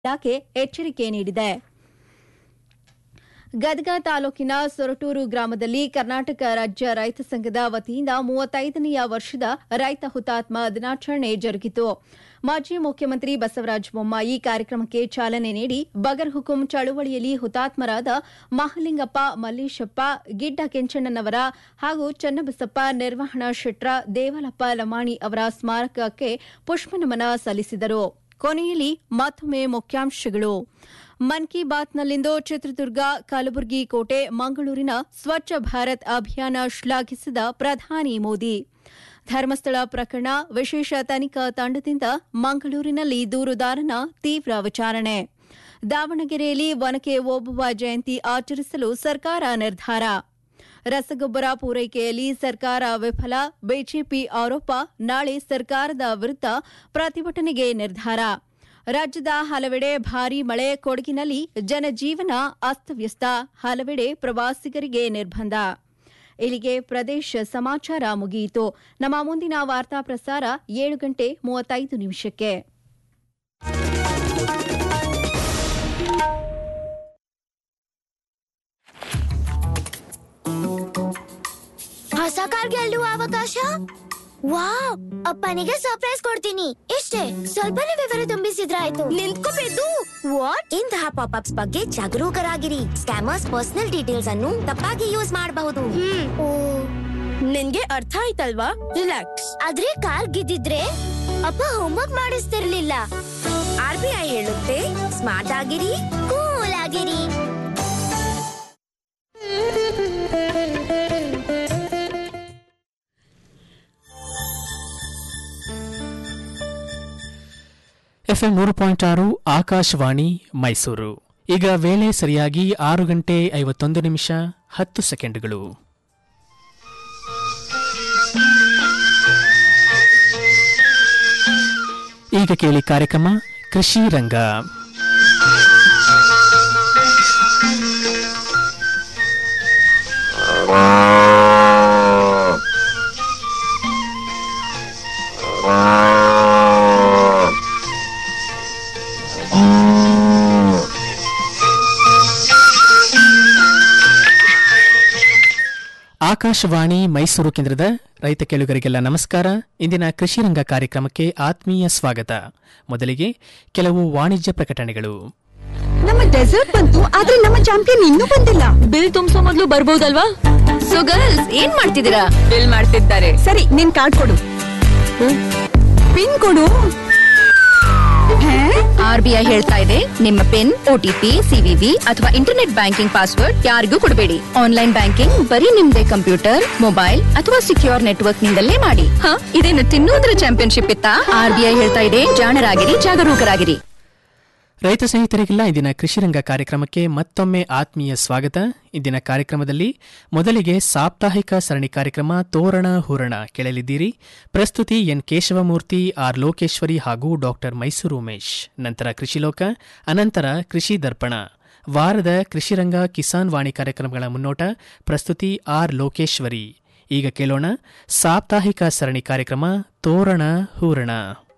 ಇಲಾಖೆ ಎಚ್ಚರಿಕೆ ನೀಡಿದೆ ಗದಗ ತಾಲೂಕಿನ ಸೊರಟೂರು ಗ್ರಾಮದಲ್ಲಿ ಕರ್ನಾಟಕ ರಾಜ್ಯ ರೈತ ಸಂಘದ ವತಿಯಿಂದ ಮೂವತ್ತೈದನೆಯ ವರ್ಷದ ರೈತ ಹುತಾತ್ಮ ದಿನಾಚರಣೆ ಜರುಗಿತು ಮಾಜಿ ಮುಖ್ಯಮಂತ್ರಿ ಬಸವರಾಜ ಬೊಮ್ಮಾಯಿ ಕಾರ್ಯಕ್ರಮಕ್ಕೆ ಚಾಲನೆ ನೀಡಿ ಬಗರ್ ಹುಕುಂ ಚಳುವಳಿಯಲ್ಲಿ ಹುತಾತ್ಮರಾದ ಮಹಲಿಂಗಪ್ಪ ಮಲ್ಲೇಶಪ್ಪ ಗಿಡ್ಡ ಕೆಂಚಣ್ಣನವರ ಹಾಗೂ ಚನ್ನಬಸಪ್ಪ ನಿರ್ವಹಣಾ ಶೆಟ್ರ ದೇವಲಪ್ಪ ಲಮಾಣಿ ಅವರ ಸ್ಮಾರಕಕ್ಕೆ ಪುಷ್ಪನಮನ ಸಲ್ಲಿಸಿದರು ಕೊನೆಯಲ್ಲಿ ಮತ್ತೊಮ್ಮೆ ಮುಖ್ಯಾಂಶಗಳು ಮನ್ ಕಿ ಬಾತ್ನಲ್ಲಿಂದು ಚಿತ್ರದುರ್ಗ ಕಲಬುರಗಿ ಕೋಟೆ ಮಂಗಳೂರಿನ ಸ್ವಚ್ಛ ಭಾರತ್ ಅಭಿಯಾನ ಶ್ಲಾಘಿಸಿದ ಪ್ರಧಾನಿ ಮೋದಿ ಧರ್ಮಸ್ಥಳ ಪ್ರಕರಣ ವಿಶೇಷ ತನಿಖಾ ತಂಡದಿಂದ ಮಂಗಳೂರಿನಲ್ಲಿ ದೂರುದಾರನ ತೀವ್ರ ವಿಚಾರಣೆ ದಾವಣಗೆರೆಯಲ್ಲಿ ಒನಕೆ ಓಬವ್ವ ಜಯಂತಿ ಆಚರಿಸಲು ಸರ್ಕಾರ ನಿರ್ಧಾರ ರಸಗೊಬ್ಬರ ಪೂರೈಕೆಯಲ್ಲಿ ಸರ್ಕಾರ ವಿಫಲ ಬಿಜೆಪಿ ಆರೋಪ ನಾಳೆ ಸರ್ಕಾರದ ವಿರುದ್ಧ ಪ್ರತಿಭಟನೆಗೆ ನಿರ್ಧಾರ ರಾಜ್ಯದ ಹಲವೆಡೆ ಭಾರೀ ಮಳೆ ಕೊಡಗಿನಲ್ಲಿ ಜನಜೀವನ ಅಸ್ತವ್ಯಸ್ತ ಹಲವೆಡೆ ಪ್ರವಾಸಿಗರಿಗೆ ನಿರ್ಬಂಧ ಇಲ್ಲಿಗೆ ಪ್ರದೇಶ ಸಮಾಚಾರ ಮುಗಿಯಿತು ನಮ್ಮ ಮುಂದಿನ ವಾರ್ತಾ ಪ್ರಸಾರ ಏಳು ಗಂಟೆ ಮೂವತ್ತೈದು ನಿಮಿಷಕ್ಕೆ ಹೊಸ ಕಾರ್ ಗೆಲ್ಲುವ ಅವಕಾಶ ವಾವ್ ಅಪ್ಪನಿಗೆ ಸರ್ಪ್ರೈಸ್ ಕೊಡ್ತೀನಿ ಇಷ್ಟೇ ಸ್ವಲ್ಪನೇ ವಿವರ ತುಂಬಿಸಿದ್ರಾಯ್ತು ನಿಂತ್ಕೋಬೇಕು ವಾಟ್ ಇಂತಹ ಪಾಪ್ ಅಪ್ಸ್ ಬಗ್ಗೆ ಜಾಗರೂಕರಾಗಿರಿ ಸ್ಕ್ಯಾಮರ್ಸ್ ಪರ್ಸನಲ್ ಡೀಟೇಲ್ಸ್ ಅನ್ನು ತಪ್ಪಾಗಿ ಯೂಸ್ ಮಾಡಬಹುದು ನಿನ್ಗೆ ಅರ್ಥ ಆಯ್ತಲ್ವಾ ರಿಲ್ಯಾಕ್ಸ್ ಆದ್ರೆ ಕಾರ್ ಗಿದ್ದಿದ್ರೆ ಅಪ್ಪ ಹೋಮ್ವರ್ಕ್ ಮಾಡಿಸ್ತಿರ್ಲಿಲ್ಲ ಆರ್ ಬಿ ಐ ಹೇಳುತ್ತೆ ಸ್ಮಾರ್ಟ್ ಆಗಿರಿ ಕೂಲ್ ಆಗಿರಿ ಎಫ್ಎಂ ನೂರು ಪಾಯಿಂಟ್ ಆರು ಆಕಾಶವಾಣಿ ಮೈಸೂರು ಈಗ ವೇಳೆ ಸರಿಯಾಗಿ ಆರು ಗಂಟೆ ಐವತ್ತೊಂದು ನಿಮಿಷ ಹತ್ತು ಸೆಕೆಂಡ್ಗಳು ಈಗ ಕೇಳಿ ಕಾರ್ಯಕ್ರಮ ಕೃಷಿ ರಂಗ ಆಕಾಶವಾಣಿ ಮೈಸೂರು ಕೇಂದ್ರದ ರೈತ ಕೇಳುಗರಿಗೆಲ್ಲ ನಮಸ್ಕಾರ ಇಂದಿನ ಕೃಷಿ ರಂಗ ಕಾರ್ಯಕ್ರಮಕ್ಕೆ ಆತ್ಮೀಯ ಸ್ವಾಗತ ಮೊದಲಿಗೆ ಕೆಲವು ವಾಣಿಜ್ಯ ಪ್ರಕಟಣೆಗಳು ನಮ್ಮ ಡೆಸರ್ಟ್ ಬಂತು ಆದ್ರೆ ನಮ್ಮ ಚಾಂಪಿಯನ್ ಇನ್ನೂ ಬಂದಿಲ್ಲ ಬಿಲ್ ತುಂಬಿಸೋ ಮೊದ್ಲು ಬರ್ಬೋದಲ್ವಾ ಸೊ ಗರ್ಲ್ಸ್ ಏನ್ ಮಾಡ್ತಿದ್ದೀರಾ ಬಿಲ್ ಮಾಡ್ತಿದ್ದಾರೆ ಸರಿ ನಿನ್ ಕಾರ್ಡ್ ಕೊಡು ಪಿನ್ ಕೊಡು ಹೇ? ಆರ್ ಬಿ ಐ ಹೇಳ್ತಾ ಇದೆ ನಿಮ್ಮ ಪಿನ್ ಓಟಿಪಿ ಸಿವಿವಿ ಅಥವಾ ಇಂಟರ್ನೆಟ್ ಬ್ಯಾಂಕಿಂಗ್ ಪಾಸ್ವರ್ಡ್ ಯಾರಿಗೂ ಕೊಡಬೇಡಿ ಆನ್ಲೈನ್ ಬ್ಯಾಂಕಿಂಗ್ ಬರೀ ನಿಮ್ದೇ ಕಂಪ್ಯೂಟರ್ ಮೊಬೈಲ್ ಅಥವಾ ಸಿಕ್ಯೂರ್ ನೆಟ್ವರ್ಕ್ ನಿಂದಲೇ ಮಾಡಿ ಹ ಇದೇನು ತಿನ್ನೋದ್ರ ಚಾಂಪಿಯನ್ಶಿಪ್ ಇತ್ತಾ ಆರ್ ಬಿ ಐ ಹೇಳ್ತಾ ಇದೆ ಜಾಣರಾಗಿರಿ ಜಾಗರೂಕರಾಗಿರಿ ರೈತ ಸ್ನೇಹಿತರಿಗೆಲ್ಲ ಇಂದಿನ ಕೃಷಿ ರಂಗ ಕಾರ್ಯಕ್ರಮಕ್ಕೆ ಮತ್ತೊಮ್ಮೆ ಆತ್ಮೀಯ ಸ್ವಾಗತ ಇಂದಿನ ಕಾರ್ಯಕ್ರಮದಲ್ಲಿ ಮೊದಲಿಗೆ ಸಾಪ್ತಾಹಿಕ ಸರಣಿ ಕಾರ್ಯಕ್ರಮ ತೋರಣ ಹೂರಣ ಕೇಳಲಿದ್ದೀರಿ ಪ್ರಸ್ತುತಿ ಎನ್ ಕೇಶವಮೂರ್ತಿ ಆರ್ ಲೋಕೇಶ್ವರಿ ಹಾಗೂ ಡಾಕ್ಟರ್ ಮೈಸೂರು ಉಮೇಶ್ ನಂತರ ಕೃಷಿಲೋಕ ಅನಂತರ ಕೃಷಿ ದರ್ಪಣ ವಾರದ ಕೃಷಿರಂಗ ಕಿಸಾನ್ ವಾಣಿ ಕಾರ್ಯಕ್ರಮಗಳ ಮುನ್ನೋಟ ಪ್ರಸ್ತುತಿ ಆರ್ ಲೋಕೇಶ್ವರಿ ಈಗ ಕೇಳೋಣ ಸಾಪ್ತಾಹಿಕ ಸರಣಿ ಕಾರ್ಯಕ್ರಮ ತೋರಣ ಹೂರಣ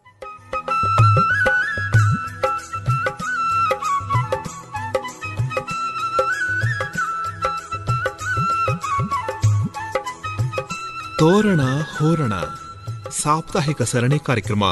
ತೋರಣ ಹೋರಣ ಸಾಪ್ತಾಹಿಕ ಸರಣಿ ಕಾರ್ಯಕ್ರಮ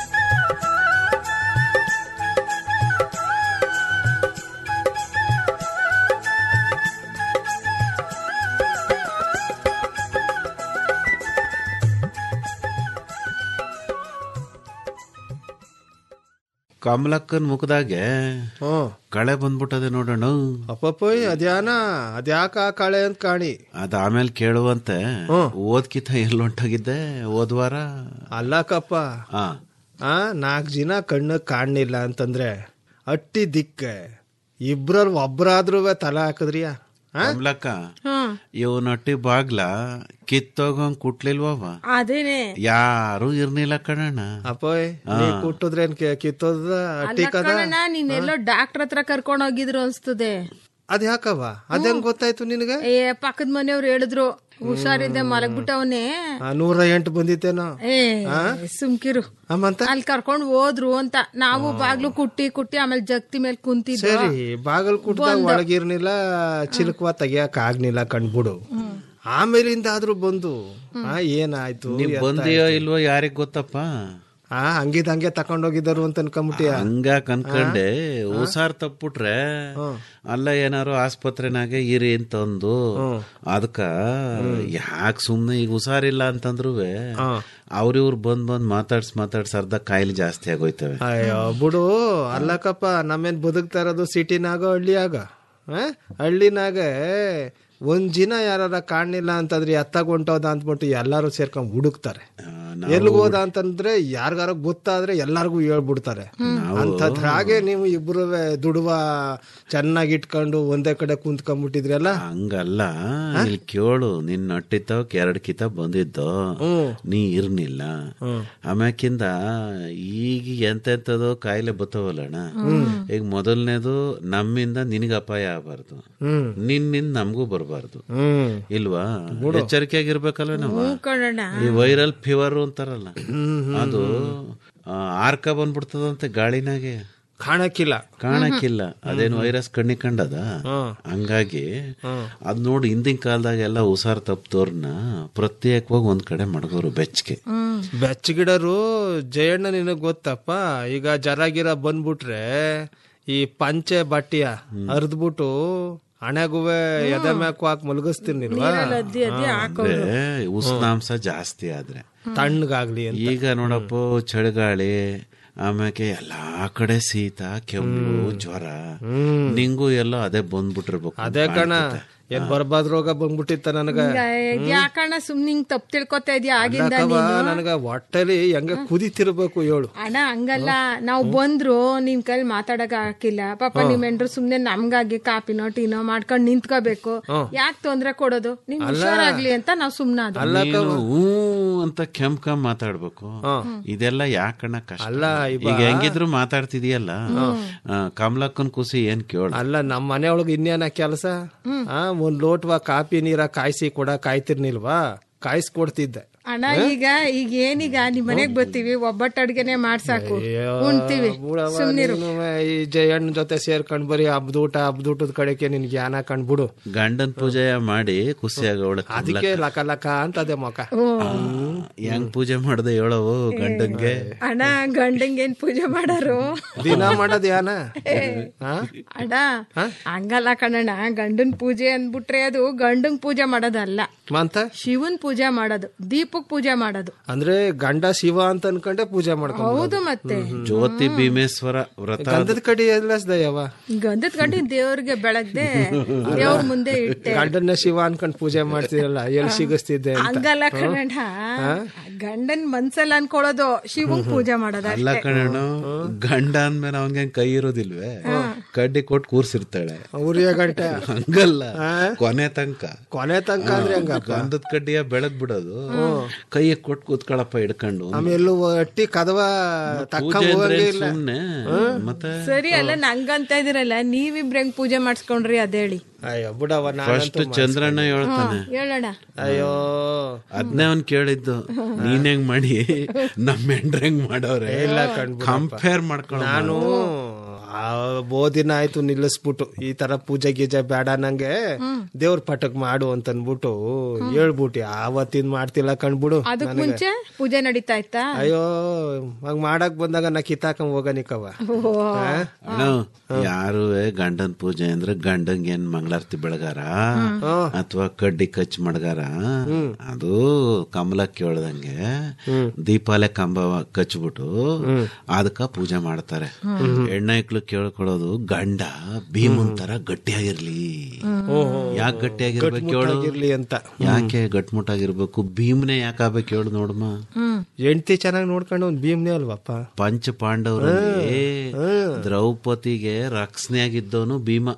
ಕಮಲಕ್ಕನ್ ಮುಖದಾಗೆ ಹ್ಮ್ ಕಳೆ ಬಂದ್ಬಿಟ್ಟದೆ ನೋಡೋಣ ಅಪ್ಪಪ್ಪಯ್ ಅದ್ಯಾನ ಅದ್ಯಾಕ ಆ ಕಾಳೆ ಅಂತ ಕಾಣಿ ಅದ ಆಮೇಲೆ ಕೇಳುವಂತೆ ಹ್ಮ್. ಓದ್ಕಿತ ಎಲ್ಲೊಂಟಾಗಿದ್ದೆ ಓದ್ವಾರ ಅಲ್ಲಕಪ್ಪ ಆ ಆ ನಾಲ್ಕು ಜನ ಕಣ್ಣು ಕಾಣ್ಲಿಲ್ಲ ಅಂತಂದ್ರೆ ಅಟ್ಟಿ ದಿಕ್ಕ ಇಬ್ರಲ್ಲಿ ಒಬ್ರಾದ್ರೂ ತಲೆ ಹಾಕಿದ್ರಿಯಾ ಆ? ಕಮಲಕ್ಕ ಇವನೊಟ್ಟಿ ಬಾಗ್ಲ ಕಿತ್ತೋಗಂಗ್ ಕುಟ್ಲಿಲ್ವವ ಅದೇನೆ ಯಾರು ಇರ್ನಿಲ್ಲ ಕಣಣ್ಣ ಅಪ್ಪಯ್ ನೀ ಕುಟ್ಟುದ್ರೇನ್ ಕೆ- ಕಿತ್ತೋದ ಅಟ್ಟಿ ಕದ ಕಣಣ್ಣ ನೀನೆಲ್ಲೋ ಡಾಕ್ಟರ್ ಹತ್ರ ಕರ್ಕೊಂಡ್ ಹೋಗಿದ್ರು ಅನ್ಸ್ತದೆ ಅದ್ಯಾಕವ ಅದೇನ್ ಗೊತ್ತಾಯ್ತು ನಿನಗೆ ಏ ಪಕ್ಕದ ಮನೆಯವ್ರು ಹೇಳಿದ್ರು ಹುಷಾರಿದ್ದೆ ಮಲಗ್ಬಿಟ್ಟವನೇ ಆ, ನೂರ ಎಂಟು ಬಂದಿತ್ತೇನೋ ಏ ಸುಮ್ಕಿರು ಆಮಂತ ಅಲ್ಲಿ ಕರ್ಕೊಂಡ್ ಹೋದ್ರು ಅಂತ ನಾವು ಬಾಗ್ಲು ಕುಟ್ಟಿ ಕುಟ್ಟಿ ಆಮೇಲೆ ಜಗ್ತಿ ಮೇಲೆ ಕುಂತಿದ್ವಿ ಸರಿ ಬಾಗಲ್ ಕುಟ್ದಾಗ ಒಳಗಿರ್ನಿಲ್ಲ ಚಿಲುಕುವ ತೆಗಿಯಕ್ ಆಗ್ನಿಲ್ಲ ಕಣ್ಬಿಡು ಆಮೇಲಿಂದ ಆದ್ರೂ ಬಂದು ಆ ಏನಾಯ್ತು ನೀವ್ ಎತ್ತ ಬಂದಿಯೋ ಆಯ್ತು? ಇಲ್ವೋ ಯಾರಿಗ್ ಗೊತ್ತಪ್ಪ ಆ ಹಂಗಿದ್ ಹಂಗೆ ತಕೊಂಡೋಗಿದ್ದಾರು ಅಂತ ಅನ್ಕೊಂಬಿಟ್ಟಿಯ ಹಂಗಾಕ್ ಅನ್ಕಂಡೆ ಹುಷಾರ್ ತಪ್ಪಿಟ್ರೆ ಅಲ್ಲ ಏನಾರು ಆಸ್ಪತ್ರೆನಾಗೆ ಇರಿ ಅಂತಂದು ಅದಕ್ಕ ಯಾಕೆ ಸುಮ್ನೆ ಈಗ ಹುಷಾರಿಲ್ಲ ಅಂತಂದ್ರು ಅವ್ರಿವ್ರು ಬಂದ್ ಬಂದ್ ಮಾತಾಡ್ಸ್ ಮಾತಾಡ್ಸ್ ಅರ್ಧ ಕಾಯಿಲೆ ಜಾಸ್ತಿ ಆಗೋಯ್ತವೆ ಅಯ್ಯೋ ಬಿಡು ಅಲ್ಲಕ್ಕಪ್ಪ ನಮ್ಮೇನ್ ಬದುಕ್ತಾ ಇರೋದು ಸಿಟಿನಾಗ ಹಳ್ಳಿಯಾಗ ಆ? ಹಳ್ಳಿನಾಗ ಒಂದ್ ದಿನ ಯಾರ ಕಾಣಿಲ್ಲ ಅಂತಂದ್ರೆ ಎತ್ತಾಗ ಹೊಂಟೋದ ಅಂದ್ಬಿಟ್ಟು ಎಲ್ಲಾರು ಸೇರ್ಕೊಂಡ್ ಹುಡುಕ್ತಾರೆ ಎಲ್ಗ್ ಹೋದ ಅಂತಂದ್ರೆ ಯಾರಿಗಾರ ಗೊತ್ತಾದ್ರೆ ಎಲ್ಲಾರ್ಗು ಹೇಳ್ಬಿಡ್ತಾರೆ ಅಂತದ್ರಾಗೆ ನೀವು ಇಬ್ರು ದುಡುವ ಚೆನ್ನಾಗಿ ಇಟ್ಕೊಂಡು ಒಂದೇ ಕಡೆ ಕುಂತ್ಕೊಂಡ್ಬಿಟ್ಟಿದ್ರಲ್ಲ ಹಂಗಲ್ಲ ಇಲ್ಲಿ ಕೇಳು ನಿನ್ ನಟ್ಟಿತ್ತವಕ್ ಎರಡ್ ಕಿತ ಬಂದಿದ್ದು ನೀ ಇರ್ನಿಲ್ಲ ಆಮ್ಯಾಕಿಂದ ಈಗ ಎಂತೆಂತದೋ ಕಾಯಿಲೆ ಬತ್ತವಲ್ಲಣ್ಣ ಈಗ ಮೊದಲನೇದು ನಮ್ಮಿಂದ ನಿನಗ ಅಪಾಯ ಆಗಬಾರ್ದು ನಿನ್ನಿಂದ ನಮಗೂ ಬರಬಾರ್ದು ಹ್ಮ್ ಇಲ್ವಾ ಎಚ್ಚರಿಕೆಯಾಗಿರ್ಬೇಕಲ್ವ ನಾವು ಕಣಣ್ಣ ಈ ವೈರಲ್ ಫೀವರ್ ಅಂತಾರಲ್ಲ ಅದು ಆ, ಆರ್ಕ ಬಂದ್ಬಿಡ್ತದಂತೆ ಗಾಳಿನಾಗೆ ಕಾಣಕ್ಕಿಲ್ಲ ಕಾಣಕ್ಕಿಲ್ಲ ಅದೇನು ವೈರಸ್ ಕಣ್ಣಿ ಕಂಡದ ಹಂಗಾಗಿ ಅದ್ ನೋಡಿ ಹಿಂದಿನ ಕಾಲದಾಗ ಎಲ್ಲ ಹುಷಾರ್ ತಪ್ಪದವ್ರನ್ನ ಪ್ರತ್ಯೇಕವಾಗಿ ಒಂದ್ ಕಡೆ ಮಡಗೋರು ಬೆಚ್ಚಗೆ ಬೆಚ್ಚಗಿಡರು ಜಯಣ್ಣ ನಿನಗ್ ಗೊತ್ತಪ್ಪ ಈಗ ಜರಾಗಿರ ಬಂದ್ಬಿಟ್ರೆ ಈ ಪಂಚೆ ಬಟ್ಟಿಯ ಅರ್ದ್ಬಿಟ್ಟು ಹಣೆಗುವೆ ಎದೆ ಮ್ಯಾಕು ಹಾಕಿ ಮಲಗಿಸ್ತೀನಿಲ್ವಾ ಅದ್ದಿ ಅದ್ದಿ ಹಾಕೋ ಅಂದ್ರೆ ಉಷ್ಣಾಂಶ ಜಾಸ್ತಿ ಆದ್ರೆ ತಣ್ಣಗಾಗ್ಲಿ ಅಂತ ಈಗ ನೋಡಪ್ಪ ಚಳಿಗಾಳಿ ಆಮ್ಯಾಕೆ ಎಲ್ಲಾ ಕಡೆ ಶೀತ ಕೆಮ್ಮು ಜ್ವರ ನಿಂಗೂ ಎಲ್ಲೋ ಅದೇ ಬಂದ್ಬಿಟ್ಟಿರ್ಬೇಕು ಅದೇ ಕಣ ಏನ್ ಬರ್ಬಾದ್ ರೋಗ ಬಂದ್ಬಿಟ್ಟಿತ್ತ ನನಗ ಯಾಕಣ್ಣ ಸುಮ್ನೆ ಹಿಂಗ್ ತಪ್ಪು ತಿಳ್ಕೊತಾ ಇದೀಯ ಆಗಿಂದ ಅಲ್ಲಕ್ಕವ್ವ, ನೀನು ನನಗ ಹೊಟ್ಟೆಲಿ ಹೆಂಗ ಕುದಿತಿರ್ಬೇಕು ಹೇಳು ಅಣ್ಣ ಹಂಗಲ್ಲ ನಾವ್ ಬಂದ್ರು ನಿಮ್ ಕೈಲಿ ಮಾತಾಡಕ್ ಹಾಕಿಲ್ಲ ಪಾಪ ನಿಮ್ ಹೆಂಡ್ರು ಸುಮ್ನೆ ನಮ್ಗಾಗಿ ಕಾಪಿನೋ ಟೀನೋ ಮಾಡ್ಕೊಂಡ್ ನಿಂತ್ಕೋಬೇಕು ಯಾಕೆ ತೊಂದ್ರೆ ಕೊಡೋದು ನಿಮ್ ಹುಷಾರಾಗ್ಲಿ ಅಂತ ನಾವ್ ಸುಮ್ನಾದ ನೀನು ಹೂ ಅಂತ ಕೆಂಪ್ ಕೆಂಪ್ ಮಾತಾಡ್ಬೇಕು ಇದೆಲ್ಲ ಯಾಕಣ್ಣ ಕಷ್ಟ ಅಲ್ಲ, ಇವ- ಈಗ ಹೆಂಗಿದ್ರು ಮಾತಾಡ್ತಿದೀಯಲ್ಲ ಆ, ಕಮಲಕ್ಕನ್ ಖುಷಿ ಏನ್ ಕೇಳ ಅಲ್ಲ ನಮ್ಮ ಮನೆಯೊಳಗೆ ಇನ್ನೇನ ಕೆಲಸ ಆ ಒಂದ್ ಲೋಟವ ಕಾಪಿ ನೀರ ಕಾಯಿಸಿ ಕೊಡ ಕಾಯ್ತಿರ್ನಿಲ್ವಾ ಕಾಯಿಸ್ಕೊಡ್ತಿದ್ದೆ ಅಣ್ಣ ಈಗ ಈಗ ಏನೀಗ ನಿಮ್ ಮನೆಗ್ ಬರ್ತೀವಿ ಒಬ್ಬಟ್ಟು ಅಡ್ಗೆನೆ ಮಾಡ್ಸಾಕು ಅಯ್ಯೋ, ಉಣ್ತೀವಿ ಬುಡವ್ವ, ಸುಮ್ನಿರು ನೀನುವೆ ಈ ಜಯಣ್ಣ ಜೊತೆ ಸೇರ್ಕೊಂಡ್ ಬರೀ ಹಬ್ದೂಟ ಹಬ್ದೂಟದ ಕಡೆಗೆ ನಿನ್ಗೆ ಜ್ಞಾನ ಕಂಡ್ಬಿಡು ಗಂಡನ್ ಪೂಜೆ ಮಾಡಿ ಖುಷಿಯಾಗವಳ ಅದಕ್ಕೆ ಲಕ ಲಕ ಅಂತದೆ ಮೊಕ ಹೆಂಗ್ ಪೂಜೆ ಮಾಡ್ದೆ ಹೇಳವು ಗಂಡನ್ಗೆ ಅಣ್ಣ ಗಂಡಂಗ್ ಏನ್ ಪೂಜೆ ಮಾಡಾರು ದಿನ ಮಾಡೋದ್ ಯಾನ ಅಣ್ಣ ಹಂಗಲ್ಲ ಕಣಣ್ಣ ಗಂಡನ್ ಪೂಜೆ ಅಂದ್ಬಿಟ್ರೆ ಅದು ಗಂಡಂಗ್ ಪೂಜೆ ಮಾಡೋದಲ್ಲ ಮಂತ ಶಿವನ್ ಪೂಜೆ ಮಾಡೋದು ದೀಪಕ್ ಪೂಜೆ ಮಾಡೋದು ಅಂದ್ರೆ ಗಂಡ ಶಿವ ಅಂತ ಅನ್ಕೊಂಡೆ ಪೂಜೆ ಮಾಡ್ಕೊಂಡ್ ಹೌದು ಮತ್ತೆ ಜ್ಯೋತಿ ಭೀಮೇಶ್ವರ ವ್ರತ ಗಂಧದ ಕಡಿ ಎಲ್ಲಸ್ದಯ್ಯವ ಗಂಧದ ಗಂಟಿ ದೇವ್ರಿಗೆ ಬೆಳಗ್ದೆ ದೇವ್ರ ಮುಂದೆ ಇಟ್ಟೆ ಗಂಡನ್ನ ಶಿವ ಅನ್ಕೊಂಡ್ ಪೂಜೆ ಮಾಡ್ತಿರಲ್ಲ ಎಲ್ಲಿ ಸಿಗಿಸ್ತಿದ್ದೆ ಅಂತ ಹಂಗಲ್ಲ ಕಣಣ್ಣ ಗಂಡನ್ ಮನ್ಸಲ್ಲ ಅನ್ಕೊಳ್ಳೋದು ಶಿವನ್ ಪೂಜೆ ಮಾಡೋದು ಅಲ್ಲ ಕಣಣ್ಣ ಗಂಡ ಅಂದ್ಮೇಲೆ ಅವನ್ಗೆ ಕೈ ಇರೋದಿಲ್ವೇ ಕಡ್ಡಿ ಕೊಟ್ಟು ಕೂರ್ಸಿರ್ತಾಳೆ ಉರಿಯ ಗಂಟೆ ಹಂಗಲ್ಲ ಕೊನೆ ತನಕ ಕೊನೆ ತನಕ ಅಂದ್ರೆ ಹಂಗ ಗಂಧದ ಕಡ್ಡಿಯ ಬೆಳಗ್ ಬಿಡೋದು ಕೈ ಕೊಟ್ಟು ಕೂತ್ಕೊಳಪ್ಪ ಹಿಡ್ಕೊಂಡು ಆಮೇಲೆ ಅಟ್ಟಿ ಕದವ ತಕ್ಕ ಪೂಜೆ ಅಂದ್ರೆ ಹೋಗಂಗೆ ಇಲ್ಲ ಸುಮ್ನೆ ಮತ್ತೆ ಸರಿ ಅಲ್ಲ ನಂಗಂತ ಇದೀರಲ್ಲ ನೀವಿಬ್ರು ಹೆಂಗ್ ಪೂಜೆ ಮಾಡಿಸ್ಕೊಂಡ್ರಿ ಅದೇಳಿ ಅಯ್ಯೋ ಬಿಡವ ಫಸ್ಟ್ ನಾನಂತೂ ಚಂದ್ರಣ್ಣ ಹೇಳ್ತಾನೆ ಹೇಳೋಣ ಅಯ್ಯೋ ಅದ್ನೇ ಅವ್ನ್ ಕೇಳಿದ್ದು ನೀನ್ ಹೆಂಗ್ ಮಾಡಿ ನಮ್ಮ ಹೆಂಡ್ರ ಹೆಂಗ್ ಮಾಡವ್ರೆ ಇಲ್ಲ ಕಣ್ಬಿಡಪ್ಪ. ಕಂಪೇರ್ ಮಾಡ್ಕೊಳ್ಳೋ ನಾನು ಆ ಬೋದಿನ ಆಯ್ತು ನಿಲ್ಲಿಸ್ಬಿಟ್ಟು ಈ ತರ ಪೂಜೆ ಗೀಜೆ ಬೇಡ ನಂಗೆ ದೇವ್ರ ಪಟಕ್ ಮಾಡು ಅಂತ ಅನ್ಬಿಟ್ಟು ಹೇಳ್ಬಿಟ್ಟು ಆವತ್ತಿನ ಮಾಡ್ತಿಲ್ಲ ಕಣ್ಬಿಡು ಅದಕ್ ನನಗೆ ಮುಂಚೆ ಪೂಜೆ ನಡೀತಾ ಇತ್ತಾ ಅಯ್ಯೋ ಹಂಗ್ ಮಾಡಕ್ ಬಂದಾಗ ನಾ ಕಿತ್ತಾಕಂಗ್ ಹೋಗನಿಕವ ಅಣ್ಣ ಯಾರುವೆ ಗಂಡನ್ ಪೂಜೆ ಅಂದ್ರೆ ಗಂಡಂಗ್ ಏನ್ ಮಂಗಳಾರತಿ ಬೆಳಗಾರ ಅಥವಾ ಕಡ್ಡಿ ಕಚ್ ಮಡ್ಗಾರ ಅದು ಕಮಲ ಕೇಳ್ದಂಗೆ ದೀಪಾಲೆ ಕಂಬ ಕಚ್ಬಿಟ್ಟು ಅದಕ್ಕ ಪೂಜೆ ಮಾಡ್ತಾರೆ ಹೆಣ್ಣೈಕ್ಳು ಕೇಳ್ಕೊಳ್ಳೋದು ಗಂಡ ಭೀಮನ್ ತರ ಗಟ್ಟಿಯಾಗಿರ್ಲಿ ಯಾಕೆ ಗಟ್ಟಿಯಾಗಿರ್ಬೇಕು ಕೇಳು ಇರ್ಲಿ ಅಂತ ಯಾಕೆ ಗಟ್ಮುಟ್ಟಾಗಿರ್ಬೇಕು ಭೀಮ್ನೆ ಯಾಕಾಗ್ಬೇಕು ಹೇಳು ನೋಡಮ್ಮ ಹೆಂಡ್ತಿ ಚೆನ್ನಾಗಿ ನೋಡ್ಕೊಂಡು ಒಂದ್ ಭೀಮ್ನೇ ಅಲ್ವಪ್ಪ ಪಂಚ ಪಾಂಡವರಲ್ಲಿ ದ್ರೌಪದಿಗೆ ರಕ್ಷಣೆ ಆಗಿದ್ದವನು ಭೀಮ ಓ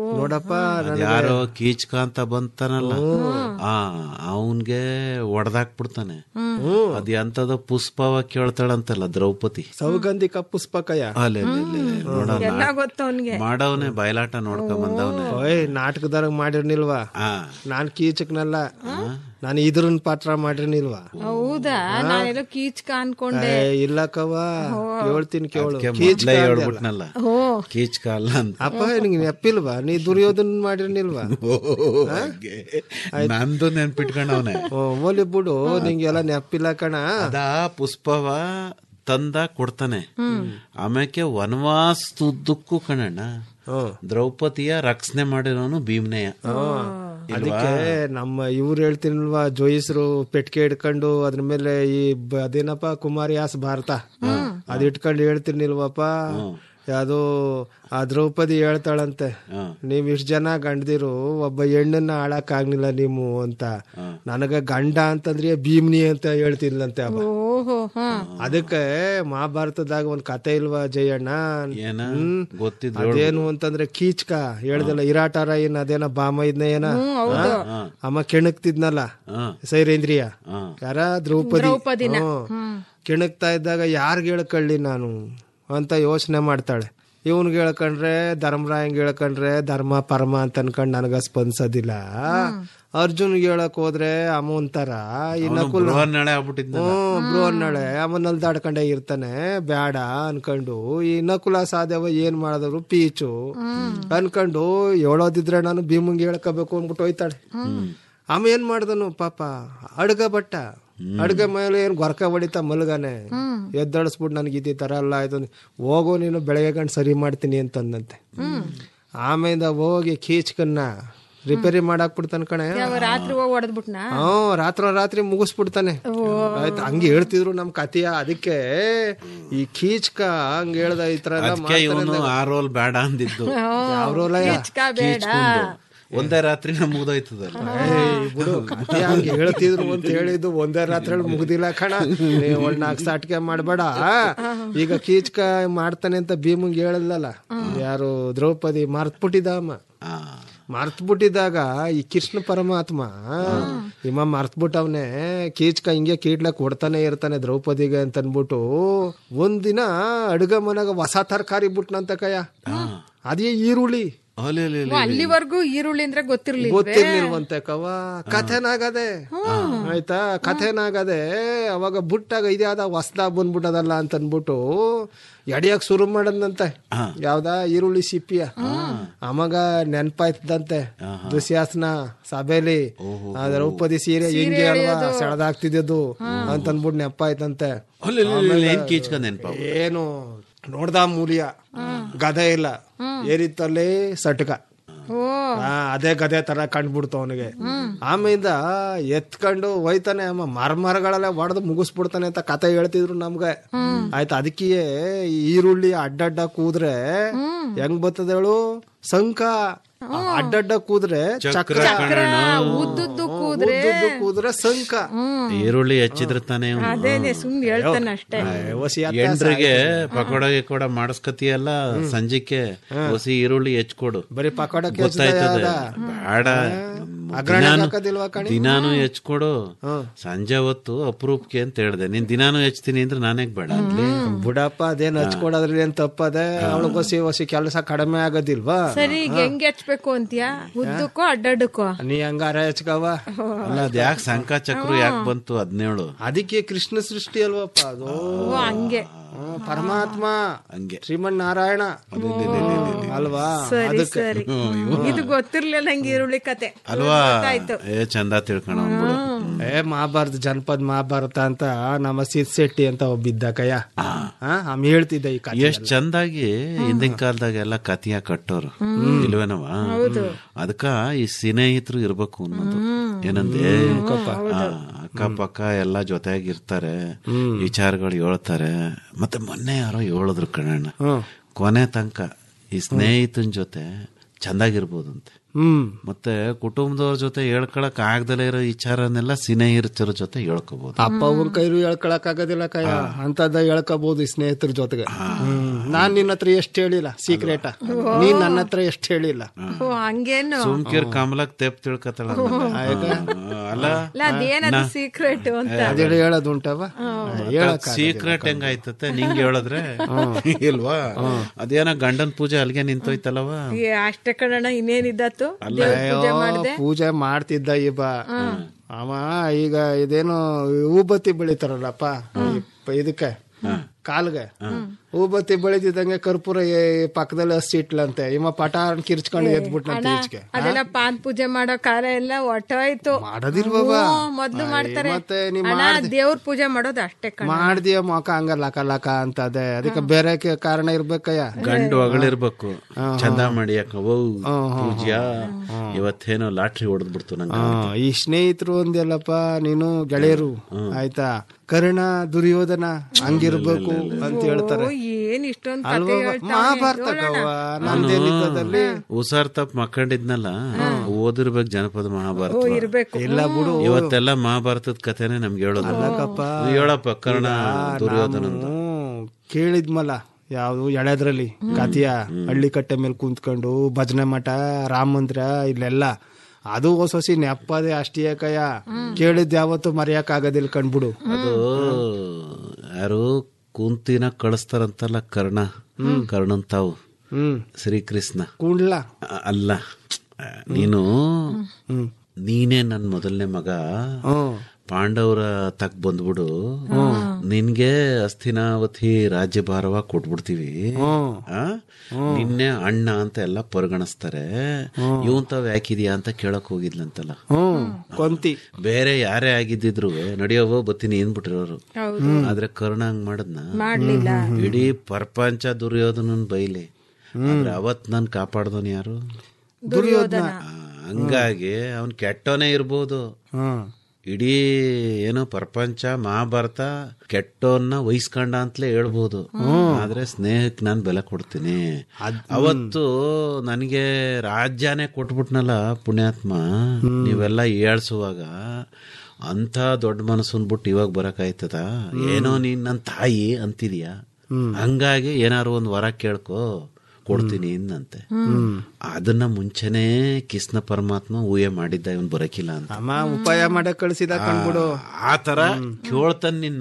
ನೋಡಪ್ಪ ಅದ್ ಯಾರೋ ಕೀಚ್ಕ ಅಂತ ಬಂತಾನಲ್ಲ ಆ ಅವನ್ಗೆ ಒಡೆದಾಕ್ಬಿಡ್ತಾನೆ ಅದ್ ಎಂತದ ಪುಷ್ಪವ ಕೇಳ್ತಾಳಂತಲ್ಲ ದ್ರೌಪದಿ ಸೌಗಂಧಿಕ ಪುಷ್ಪಕಯ ಅಲ್ಲೇ ನೋಡ ಎಲ್ಲ ಗೊತ್ತು ಅವ್ನಿಗೆ ಮಾಡವನೆ ಬಯಲಾಟ ನೋಡ್ಕೊಂಡ್ ಬಂದವನೆ ಓಯ್ ನಾಟಕದಾಗ ಮಾಡಿರ್ನಿಲ್ವಾ ಆ ನಾನ್ ಕೀಚಕ್ನಲ್ಲ ನಾನು ಇದ್ರನ್ ಪಾತ್ರ ಮಾಡಿರ್ನಿಲ್ವಾ ಹೌದಾ ನಾನೆಲ್ಲೋ ಕೀಚ್ಕ ಅನ್ಕೊಂಡೆ ಏ, ಇಲ್ಲ ಕವ ಹೇಳ್ತೀನಿ ಕೇಳು ಅದ್ಕೆ ಕೀಚಕ ಮೊದ್ಲೇ ಅಂದ್ಯಲ್ಲ. ಹೇಳ್ಬಿಟ್ನಲ್ಲ ಕೀಚ್ಕ ಅಲ್ಲ ಅಂತ ಅಪ್ಪ ನಿಂಗೆ ನೆಪ್ಪಿಲ್ವಾ ನೀ ದುರ್ಯೋಧನ್ ಮಾಡಿರ್ನಿಲ್ವಾ ಹಂಗೆ. ನಂದು ನೆನ್ಪಿಟ್ಕೊಂಡವನೆ ಓ, ಹೋಲಿ ಬಿಡು ನಿಂಗೆಲ್ಲ ನೆಪ್ಪಿಲ್ಲ ಕಣ ಅದ ಪುಷ್ಪವ ತಂದ ಕೊಡ್ತಾನೆ ಆಮ್ಯಾಕೆ ವನವಾಸದುದ್ದಕ್ಕೂ ಕಣಣ್ಣ ದ್ರೌಪದಿಯ ರಕ್ಷಣೆ ಮಾಡಿರೋನು ಭೀಮ್ನೆಯ ಅದಕ್ಕೆ ನಮ್ಮ ಇವ್ರು ಹೇಳ್ತೀನಲ್ವಾ ಜೋಯಿಸ್ರು ಪೆಟ್ಕೆ ಹಿಡ್ಕೊಂಡು ಅದ್ರ ಮೇಲೆ ಈ ಬ- ಅದೇನಪ್ಪ ಕುಮಾರಿಯಾಸ್ ಭಾರತ ಅದ್ ಇಟ್ಕೊಂಡು ಹೇಳ್ತೀನಿಲ್ವಪ್ಪ ಯಾವ್ದೋ ಆ ದ್ರೌಪದಿ ಹೇಳ್ತಾಳಂತೆ ನೀವ್ ಇಷ್ಟ್ ಜನ ಗಂಡದಿರು ಒಬ್ಬ ಹೆಣ್ಣನ್ನ ಆಳಕ್ ಆಗ್ಲಿಲ್ಲ ನೀವು ಅಂತ ನನಗ ಗಂಡ ಅಂತಂದ್ರೆ ಭೀಮ್ನಿ ಅಂತ ಹೇಳ್ತಿದ್ಲಂತೆ ಅವ ಓಹೋ ಹಾ ಅದಕ್ಕೆ ಮಹಾಭಾರತದಾಗ ಒಂದ್ ಕತೆ ಇಲ್ವಾ ಜಯಣ್ಣ ಏನ ಹ್ಮ್. ಗೊತ್ತಿದ್ ಅದೇನು ಅಂತಂದ್ರೆ ಕೀಚ್ಕ ಹೇಳ್ದಲ್ಲ ಇರಾಟಾರ ಏನ್ ಅದೇನ ಬಾಮ ಇದ್ನ ಏನ ಆ? ಅಮ್ಮ ಕೆಣಕ್ತಿದ್ನಲ್ಲ ಸೈರೇಂದ್ರಿಯ ಯಾರ ದ್ರೌಪದಿ ಹ್ಮ್. ಕೆಣಕ್ತಾ ಇದ್ದಾಗ ಯಾರ್ಗ್ ಹೇಳ್ಕೊಳ್ಳಿ ನಾನು ಅಂತ ಯೋಚನೆ ಮಾಡ್ತಾಳೆ ಇವನ್ಗೆ ಹೇಳ್ಕೊಂಡ್ರೆ ಧರ್ಮರಾಯಂಗ್ ಹೇಳ್ಕೊಂಡ್ರೆ ಧರ್ಮ ಪರಮ ಅಂತ ಅನ್ಕೊಂಡ್ ನನಗ ಸ್ಪಂದಿಸೋದಿಲ್ಲ ಅರ್ಜುನ್ಗೆ ಹೇಳಕ್ ಹೋದ್ರೆ ಅಮ್ಮ ಒಂಥರ ಈ ನಕುಲ್ ನಾಳೆ ಆಗ್ಬಿಟ್ಟಿದ್ನ ಹ್ಮ್ ಬೃಹನ್ನಳೆ ಅವನಲ್ಲಿ ದಾಡ್ಕೊಂಡೇ ಇರ್ತಾನೆ ಬ್ಯಾಡ ಅನ್ಕೊಂಡು ಈ ನಕುಲ ಸಾಧ್ಯವ ಏನ್ ಮಾಡಿದ್ರು ಪೀಚು ಅನ್ಕೊಂಡು ಹೇಳೋದಿದ್ರೆ ನಾನು ಭೀಮಂಗೆ ಹೇಳ್ಕೋಬೇಕು ಅನ್ಬಿಟ್ಟು ಹೋಯ್ತಾಳೆ ಅಮ್ಮ ಏನ್ ಮಾಡ್ದನು ಪಾಪ ಅಡ್ಗ ಬಟ್ಟ ಅಡ್ಗ ಮೇಲೆ ಏನ್ ಗೊರಕ ಹೊಡಿತಾ ಮಲ್ಗಾನೆ ಎದ್ದಳಿಸ್ಬಿಟ್ಟು ನನಗೆ ಇದೇ ತರ ಎಲ್ಲ ಆಯ್ತು ಅಂದ್- ಹೋಗು ನೀನು ಬೆಳಗ್ಗೆ ಗಂಟು ಸರಿ ಮಾಡ್ತೀನಿ ಅಂತಂದಂತೆ ಆಮೇಲೆ ಹೋಗಿ ಕೀಚ್ಕನ್ನ ರಿಪೇರಿ ಮಾಡಾಕ್ ಬಿಡ್ತಾನ ಕಣೆ ಯಾವ ರಾತ್ರಿ ಹೋಗಿ ಹೊಡೆದ್ಬಿಟ್ನಾ ಹ್ಮ್ ರಾತ್ರೋ ರಾತ್ರಿ ಮುಗಿಸ್ಬಿಡ್ತಾನೆ ಆಯ್ತು ಹಂಗೆ ಹೇಳ್ತಿದ್ರು ನಮ್ ಕತಿಯ ಅದಕ್ಕೆ ಈ ಕೀಚ್ಕ ಹಂಗ ಹೇಳ್ದ ಈ ತರ ಎಲ್ಲ ಅದಕ್ಕೆ ಇವನು ಆ ರೋಲ್ ಬೇಡ ಅಂದಿದ್ದು ಯಾವ್ರೋಲಯ ಕೀಚ್ಕ ಬೇಡ ಒಂದೇ ರಾತ್ರಿ ಮುಗ್ದೋಯ್ತದಲ್ಲ ಬಿಡು ಕತೆ ಹಂಗೆ ಹೇಳ್ತಿದ್ರು ಅಂತ ಹೇಳಿದ್ದು ಒಂದೇ ರಾತ್ರಿ ಮುಗ್ದಿಲ್ಲ ಕಣ ನೀ ಒಂದ್ ನಾಲ್ಕು ಸಾಟಿಗೆ ಮಾಡ್ಬೇಡ ಈಗ ಕೀಚ್ಕ ಮಾಡ್ತಾನೆ ಅಂತ ಭೀಮಂಗ್ ಹೇಳಲ್ಲ ಯಾರು ದ್ರೌಪದಿ ಮರ್ತ್ಬಿಟ್ಟಿದ ಅಮ್ಮ ಆ, ಮರ್ತ್ಬಿಟ್ಟಿದಾಗ ಈ ಕೃಷ್ಣ ಪರಮಾತ್ಮ ಇಮ್ಮ ಮರ್ತ್ಬಿಟ್ಟವ್ನೆ ಕೀಚ್ಕ ಹಿಂಗೆ ಕೀಟ್ಲಕ್ ಕೊಡ್ತಾನೆ ಇರ್ತಾನೆ ದ್ರೌಪದಿಗೆ ಅಂತ ಅನ್ಬಿಟ್ಟು ಒಂದಿನ ಅಡುಗ ಮನೆಗ ಹೊಸ ತರಕಾರಿ ಬಿಟ್ನಂತ ಕಯ್ಯ ಅದೇ ಈರುಳ್ಳಿ ಅಲೆ ಅಲೆ ಅಲೆ. ಅಲ್ಲಿವರೆಗೂ ಈರುಳ್ಳಿ ಅಂದ್ರೆ ಗೊತ್ತಿರ್ಲಿಲ್ಲ ಗೊತ್ತಿರ್ಲಿಲ್ವಂತೆ ಕವ ಕಥೆನಾಗದೆ ಆಯ್ತಾ ಕಥೆನಾಗದೆ ಅವಾಗ ಬುಟ್ಟಾಗ ಇದ್ಯಾದ ಹೊಸ್ದಾಗ ಬಂದ್ಬಿಟ್ಟದಲ್ಲ ಅಂತ ಅನ್ಬಿಟ್ಟು ಎಡಿಯಕ್ ಶುರು ಮಾಡದಂತೆ ಯಾವ್ದ ಈರುಳ್ಳಿ ಸಿಪ್ಪಿಯ ಅಮಗ ನೆನ್ಪಾಯ್ತದಂತೆ ದುಶ್ಯಾಸನ ಸಭೆಲಿ ಆ ದ್ರೌಪದಿ ಸೀರೆ ಹಿಂಗೆ ಅಲ್ವಾ ಸೆಳೆದಾಗ್ತಿದ್ದು ಅಂತ ಅನ್ಬಿಟ್ಟು ನೆಪ್ಪಾಯ್ತಂತೆ ಅಲೆ ಅಲೆ ಅಲೆ ಅಲೆ, ಏನ್ ಕೀಚ್ಕ ನೆನ್ಪ ಏನು ನೋಡ್ದ ಮೂಲಿಯ ಗದೆ ಇಲ್ಲ ಏರಿತ್ತಲ್ಲಿ ಸಟ್ಕ ಓ ಆ, ಅದೇ ಗದೆ ತರ ಕಂಡ್ಬಿಡ್ತು ಅವನಿಗೆ ಆಮೇಲಿಂದ ಎತ್ಕೊಂಡು ಹೋಯ್ತಾನೆ ಅಮ್ಮ ಮರ ಮರಗಳೆಲ್ಲ ಹೊಡೆದು ಮುಗಿಸ್ಬಿಡ್ತಾನೆ ಅಂತ ಕತೆ ಹೇಳ್ತಿದ್ರು ನಮ್ಗೆ ಆಯ್ತು ಅದಕ್ಕೆ ಈ ಈರುಳ್ಳಿ ಅಡ್ಡಡ್ಡ ಕೂದ್ರೆ ಹೆಂಗ್ ಬರ್ತದೆ ಹೇಳು ಸಂಕ ಅಡ್ಡಡ್ಡ ಕೂದ್ರೆ ಚಕ್ರ ಉದ್ದುದ್ದು ಕೂದ್ರೆ ಉದ್ದುದ್ದು ಕೂದ್ರೆ ಸಂಕ ಈರುಳ್ಳಿ ಹೆಚ್ಚಿದ್ರೆ ತಾನೇ ಇವ್ನು. ಅದೇನೆ ಸುಮ್ನೆ ಹೇಳ್ತಾನೆ ಅಷ್ಟೇ ಹೊಸಿ ಎಂಡ್ರಿಗೆ ಪಕೋಡ ಗಿಕೋಡ ಮಾಡಿಸ್ಕತಿಯಲ್ಲ ಸಂಜಿಕೆ ಹೊಸಿ ಈರುಳ್ಳಿ ಹೆಚ್ಕೊಡು ಬರೀ ಪಕೋಡಕ್ಕೆ ಗೊತ್ತಾಯ್ತದೆ ಬೇಡ ಅಗ್ರಣೆ ದಿನಾನು ಹಾಕೋದಿಲ್ವಾ ಕಣೆ? ದಿನಾನು ಹೆಚ್ಕೊಡು ಸಂಜೆ ಹೊತ್ತು ಅಪರೂಪಕ್ಕೆ ಅಂತ ಹೇಳ್ದೆ ನೀನ್ ದಿನಾನು ಹೆಚ್ತೀನಿ ಅಂದ್ರೆ ನಾನೇಗ್ ಬೇಡ ಅನ್ಲಿ ಬುಡಪ್ಪ ಅದೇನ್ ಹಚ್ಕೊಡೋದ್ರಲ್ಲಿ ಏನ್ ತಪ್ಪದೆ ಅವಳು ಹೊಸಿ ಹೊಸಿ ಕೆಲಸ ಕಡಿಮೆ ಆಗೋದಿಲ್ವಾ ಸರಿ ಈಗ ಹೆಂಗ್ ಹಚ್ಬೇಕು ಅಂತೀಯಾ ಉದ್ದಕ್ಕೋ ಅಡ್ಡಡ್ಡಕ್ಕೋ ನೀ ಹಂಗಾರ ಹಚ್ಕವ ಅಲ್ಲ ಅದ್ ಯಾಕೆ ಸಂಕ ಚಕ್ರ ಯಾಕೆ ಬಂತು ಹದಿನೇಳು ಅದಕ್ಕೆ ಕೃಷ್ಣ ಸೃಷ್ಟಿ ಅಲ್ವಪ್ಪ ಅದು ಓ ಹಂಗೆ ಹ್ಮ್, ಪರಮಾತ್ಮ ಹಂಗೆ ಶ್ರೀಮನ್ ನಾರಾಯಣ ಅಲ್ವಾ ಸರಿ ಅದಕ್ಕೆ ಸರಿ ಇದು ಗೊತ್ತಿರ್ಲಿಲ್ಲ ನಂಗೆ ಈರುಳ್ಳಿ ಕತೆ ಅಲ್ವಾ ಗೊತ್ತಾಯ್ತು ಏ ಚಂದ ತಿಳ್ಕೊಳ ಏ ಮಹಾಭಾರತ ಜನಪದ ಮಹಾಭಾರತ ಅಂತ ನಮ್ಮ ಸಿದ್ ಶೆಟ್ಟಿ ಅಂತ ಒಬ್ಬಿದ್ದ ಕಯ್ಯ ಆಮ್ ಹೇಳ್ತಿದ್ದ ಈ ಕಥೆ ಎಷ್ಟ್ ಚಂದಾಗಿ ಹಿಂದಿನ ಕಾಲದಾಗ ಎಲ್ಲ ಕತಿಯ ಕಟ್ಟೋರು ಇಲ್ವೇನವ ಅದಕ್ಕ ಈ ಸ್ನೇಹಿತರು ಇರ್ಬೇಕು ಅನ್ನೋದು ಏನಂದೆ ಆ, ಅಕ್ಕಪಕ್ಕ ಎಲ್ಲ ಜೊತೆಯಾಗಿರ್ತಾರೆ ವಿಚಾರಗಳು ಹೇಳ್ತಾರೆ ಮತ್ತೆ ಮೊನ್ನೆ ಯಾರೋ ಹೇಳಿದ್ರು ಕಣಣ್ಣ ಕೊನೆ ತನಕ ಈ ಸ್ನೇಹಿತನ ಜೊತೆ ಚಂದಾಗಿರ್ಬೋದಂತೆ ಹ್ಮ್ ಮತ್ತೆ ಕುಟುಂಬದವ್ರ ಜೊತೆ ಹೇಳ್ಕೊಳಕ್ ಆಗ್ದಲೇ ಇರೋ ವಿಚಾರನೆಲ್ಲ ಸ್ನೇಹಿತರ ಜೊತೆ ಹೇಳ್ಕೋಬಹುದು ಅಪ್ಪ ಅವ್ರ ಕೈರು ಹೇಳ್ಕೊಳಕ್ ಆಗೋದಿಲ್ಲ ಕಯ ಅಂತದ ಹೇಳ್ಕೋಬಹುದು ಸ್ನೇಹಿತರ ಜೊತೆಗೆ ಹ್ಮ್ ನಾನ್ ನಿನ್ನ ಹತ್ರ ಎಷ್ಟು ಹೇಳಿಲ್ಲ ಸೀಕ್ರೆಟ ನೀನ್ ನನ್ನ ಹತ್ರ ಎಷ್ಟು ಹೇಳಿಲ್ಲ ಓ ಹಂಗೇನು ಸುಮ್ಕಿರ್ ಕಮಲಕ್ ತೆಪ್ ತಿಳ್ಕತಾಳ ಅಲ್ಲ ಅಲ್ಲ ಅದೇನದು ಸೀಕ್ರೆಟ್ ಅಂತ ಅದೇಳಿ ಹೇಳೋದು ಉಂಟವ ಹೇಳಕ್ ಸೀಕ್ರೆಟ್ ಹೆಂಗಾಯ್ತತೆ ನಿಂಗೆ ಹೇಳಿದ್ರೆ ಇಲ್ವಾ ಅದೇನ ಗಂಡನ್ ಪೂಜೆ ಅಲ್ಗೆ ನಿಂತೋಯ್ತಲ್ಲವ ಏ, ಅಷ್ಟೇ ಕಣಣ್ಣ ಇನ್ನೇನಿದ್ದತ್ತು ದೇವ್ರ್ ಪೂಜೆ ಮಾಡ್ದೆ ಪೂಜೆ ಮಾಡ್ತಿದ್ದ ಇಬ್ಬ ಅವ ಈಗ ಇದೇನು ಹೂಬತ್ತಿ ಬೆಳಿತಾರಲ್ಲಪ್ಪ ಈ- ಇದಕ್ಕೆ ಕಾಲ್ಗೆ ಹೂಬತ್ತಿ ಬೆಳಿತಿದ್ದಂಗೆ ಕರ್ಪೂರ ಈ ಪಕ್ಕದಲ್ಲಿ ಹಸಿ ಇಟ್ಲಂತೆ ಇವ ಪಟಾರ್ ಕಿರ್ಚ್ಕೊಂಡು ಎದ್ಬಿಟ್ನಂತೆ ಈಚೆಗೆ ಅದೆಲ್ಲ ಪಾನ್ ಪೂಜೆ ಮಾಡೋ ಕಾರ್ಯ ಎಲ್ಲ ಒಟ್ಟೋಯ್ತು ಮಾಡೋದಿಲ್ವವ ಹ್ಮ್, ಮೊದ್ಲು ಮಾಡ್ತಾರೆ ಮತ್ತೆ ನೀ ಅಣ್ಣ ದೇವ್ರ ಪೂಜೆ ಮಾಡೋದು ಅಷ್ಟೇ ಕಣ ಮಾಡ್ದಿಯ ಮೊಕ ಹಂಗ ಲಕ ಲಕ ಅಂತ ಅದೇ ಅದಕ್ಕೆ ಬೇರೆ ಕೆ- ಕಾರಣ ಇರ್ಬೇಕಯ್ಯ ಗಂಡು ಅಗಳಿರ್ಬೇಕು ಚಂದ ಮಾಡಿ ಯಾಕ ಓ ಪೂಜ್ಯ ಇವತ್ತೇನೋ ಲಾಟ್ರಿ ಹೊಡೆದ್ಬಿಡ್ತು ನಂಗೆ ಹಾ, ಈ ಸ್ನೇಹಿತರು ಒಂದೆಲ್ಲಪ್ಪ ನೀನು ಗೆಳೆಯರು ಆಯ್ತಾ ಕರ್ಣ ದುರ್ಯೋಧನ ಹಂಗಿರ್ಬೇಕು ಅಂತ ಹೇಳ್ತಾರೆ ಓ, ಏನ್ ಇಷ್ಟೊಂದ್ ಕತೆ ಅಲ್ವಾ ಹೇಳ್ತಾವ್ನೆ. ಮಹಾಭಾರತ ಕವ್ವ ನಂದೇನಿದ್ದದಲ್ಲಿ ಹುಷಾರ್ ತಪ್ಪ ಮಕ್ಕಂಡಿದ್ನಲ್ಲ ಓದಿರ್ಬೇಕು ಜನಪದ ಮಹಾಭಾರತ ಇರ್ಬೇಕು ಇಲ್ಲ ಬಿಡು ಇವತ್ತೆಲ್ಲ ಮಹಾಭಾರತದ ಕಥೆನೆ ನಮ್ಗೆ ಹೇಳೋದು ಹೇಳಪ್ಪ ಕರ್ಣ ದುರ್ಯೋಧನಂದು ಹ್ಮ್, ಕೇಳಿದ್ಮಲ್ಲ ಯಾವ್ದು ಎಳೆದ್ರಲ್ಲಿ ಕತಿಯ ಹಳ್ಳಿ ಕಟ್ಟೆ ಮೇಲೆ ಕುಂತ್ಕೊಂಡು ಭಜನೆ ಮಠ ರಾಮ ಮಂದಿರ ಇಲ್ಲೆಲ್ಲ ಅದು ಹೊಸ ಹೊಸಿ ನೆಪ್ಪದೆ ಅಷ್ಟೇ ಕಯ ಕೇಳಿದ್ ಯಾವತ್ತು ಮರೆಯಕ್ ಆಗೋದಿಲ್ಲ ಕಣ್ಬಿಡು ಅದು ಯಾರು ಕುಂತಿನ ಕಳಿಸ್ತಾರಂತಲ್ಲ ಕರ್ಣ ಕರ್ಣನ್ ತಾವು ಹ್ಮ್ ಶ್ರೀಕೃಷ್ಣ ಕುಂಡ್ಲ ಅ- ಅಲ್ಲ ನೀನು ನೀನೇ ನನ್ ಮೊದಲನೇ ಮಗ ಹ್ಮ್ ಪಾಂಡವರ ತಕ್ ಬಂದ್ಬಿಡು ನಿನ್ಗೆ ಅಸ್ಥಿನಾವತಿ ರಾಜ್ಯಭಾರವ ಕೊಟ್ಬಿಡ್ತೀವಿ ಆ? ನಿನ್ನೆ ಅಣ್ಣ ಅಂತ ಎಲ್ಲ ಪರಿಗಣಿಸ್ತಾರೆ ಇವನ್ ತಾವ್ ಯಾಕಿದ್ಯಾ ಅಂತ ಕೇಳಕ್ ಹೋಗಿದ್ಲಂತಲ್ಲ ಹ್ಮ್ ಕೊಂತಿ ಬೇರೆ ಯಾರೇ ಆಗಿದ್ದಿದ್ರು ನಡಿಯೋವೋ ಬತ್ತೀನಿ ಏನ್ಬಿಟ್ಟಿರೋರು ಹೌದು ಆದ್ರೆ ಕರ್ಣ ಹಂಗ್ ಮಾಡದ್ನ ಮಾಡ್ಲಿಲ್ಲ ಇಡೀ ಪ್ರಪಂಚ ದುರ್ಯೋಧನನ್ ಬೈಲಿ ಆದ್ರೆ ಅವತ್ ನನ್ ಕಾಪಾಡ್ದವನ್ ಯಾರು ದುರ್ಯೋಧನ ಆ, ಹಂಗಾಗಿ ಅವನ್ ಕೆಟ್ಟವನೇ ಇರ್ಬೋದು ಹ್ಮ್ ಇಡೀ ಏನು ಪ್ರಪಂಚ ಮಹಾಭಾರತ ಕೆಟ್ಟವನ್ನ ವಹಿಸ್ಕೊಂಡ ಅಂತಲೇ ಹೇಳ್ಬೋದು ಆದ್ರೆ ಸ್ನೇಹಕ್ಕೆ ನಾನು ಬೆಲೆ ಕೊಡ್ತೀನಿ ಅವತ್ತು ನನಗೆ ರಾಜ್ಯನೇ ಕೊಟ್ಬಿಟ್ನಲ್ಲ ಪುಣ್ಯಾತ್ಮ ನೀವೆಲ್ಲ ಹೇಳ್ಸುವಾಗ ಅಂತ ದೊಡ್ಡ ಮನಸ್ಸನ್ ಬಿಟ್ಟು ಇವಾಗ ಬರಕಾಯ್ತದ ಏನೋ ನೀನ್ ನನ್ನ ತಾಯಿ ಅಂತಿದ್ಯಾ ಹಂಗಾಗಿ ಏನಾರು ಒಂದ್ ವರ ಕೇಳ್ಕೊ ಕೊಡ್ತೀನಿ ಇನ್ನಂತೆ ಅದನ್ನ ಮುಂಚೆನೆ ಕಿಸ್ನ ಪರಮಾತ್ಮ ಊಹೆ ಮಾಡಿದ್ದ ಇವನ್ ಬರಕಿಲ್ಲ ಅಂತ ಅಮ್ಮ ಉಪಾಯ ಮಾಡಕ್ ಕಳ್ಸಿದ ಕಣ್ಬಿಡು ಆ ತರ ಕೇಳ್ತಾನ ನಿನ್ನ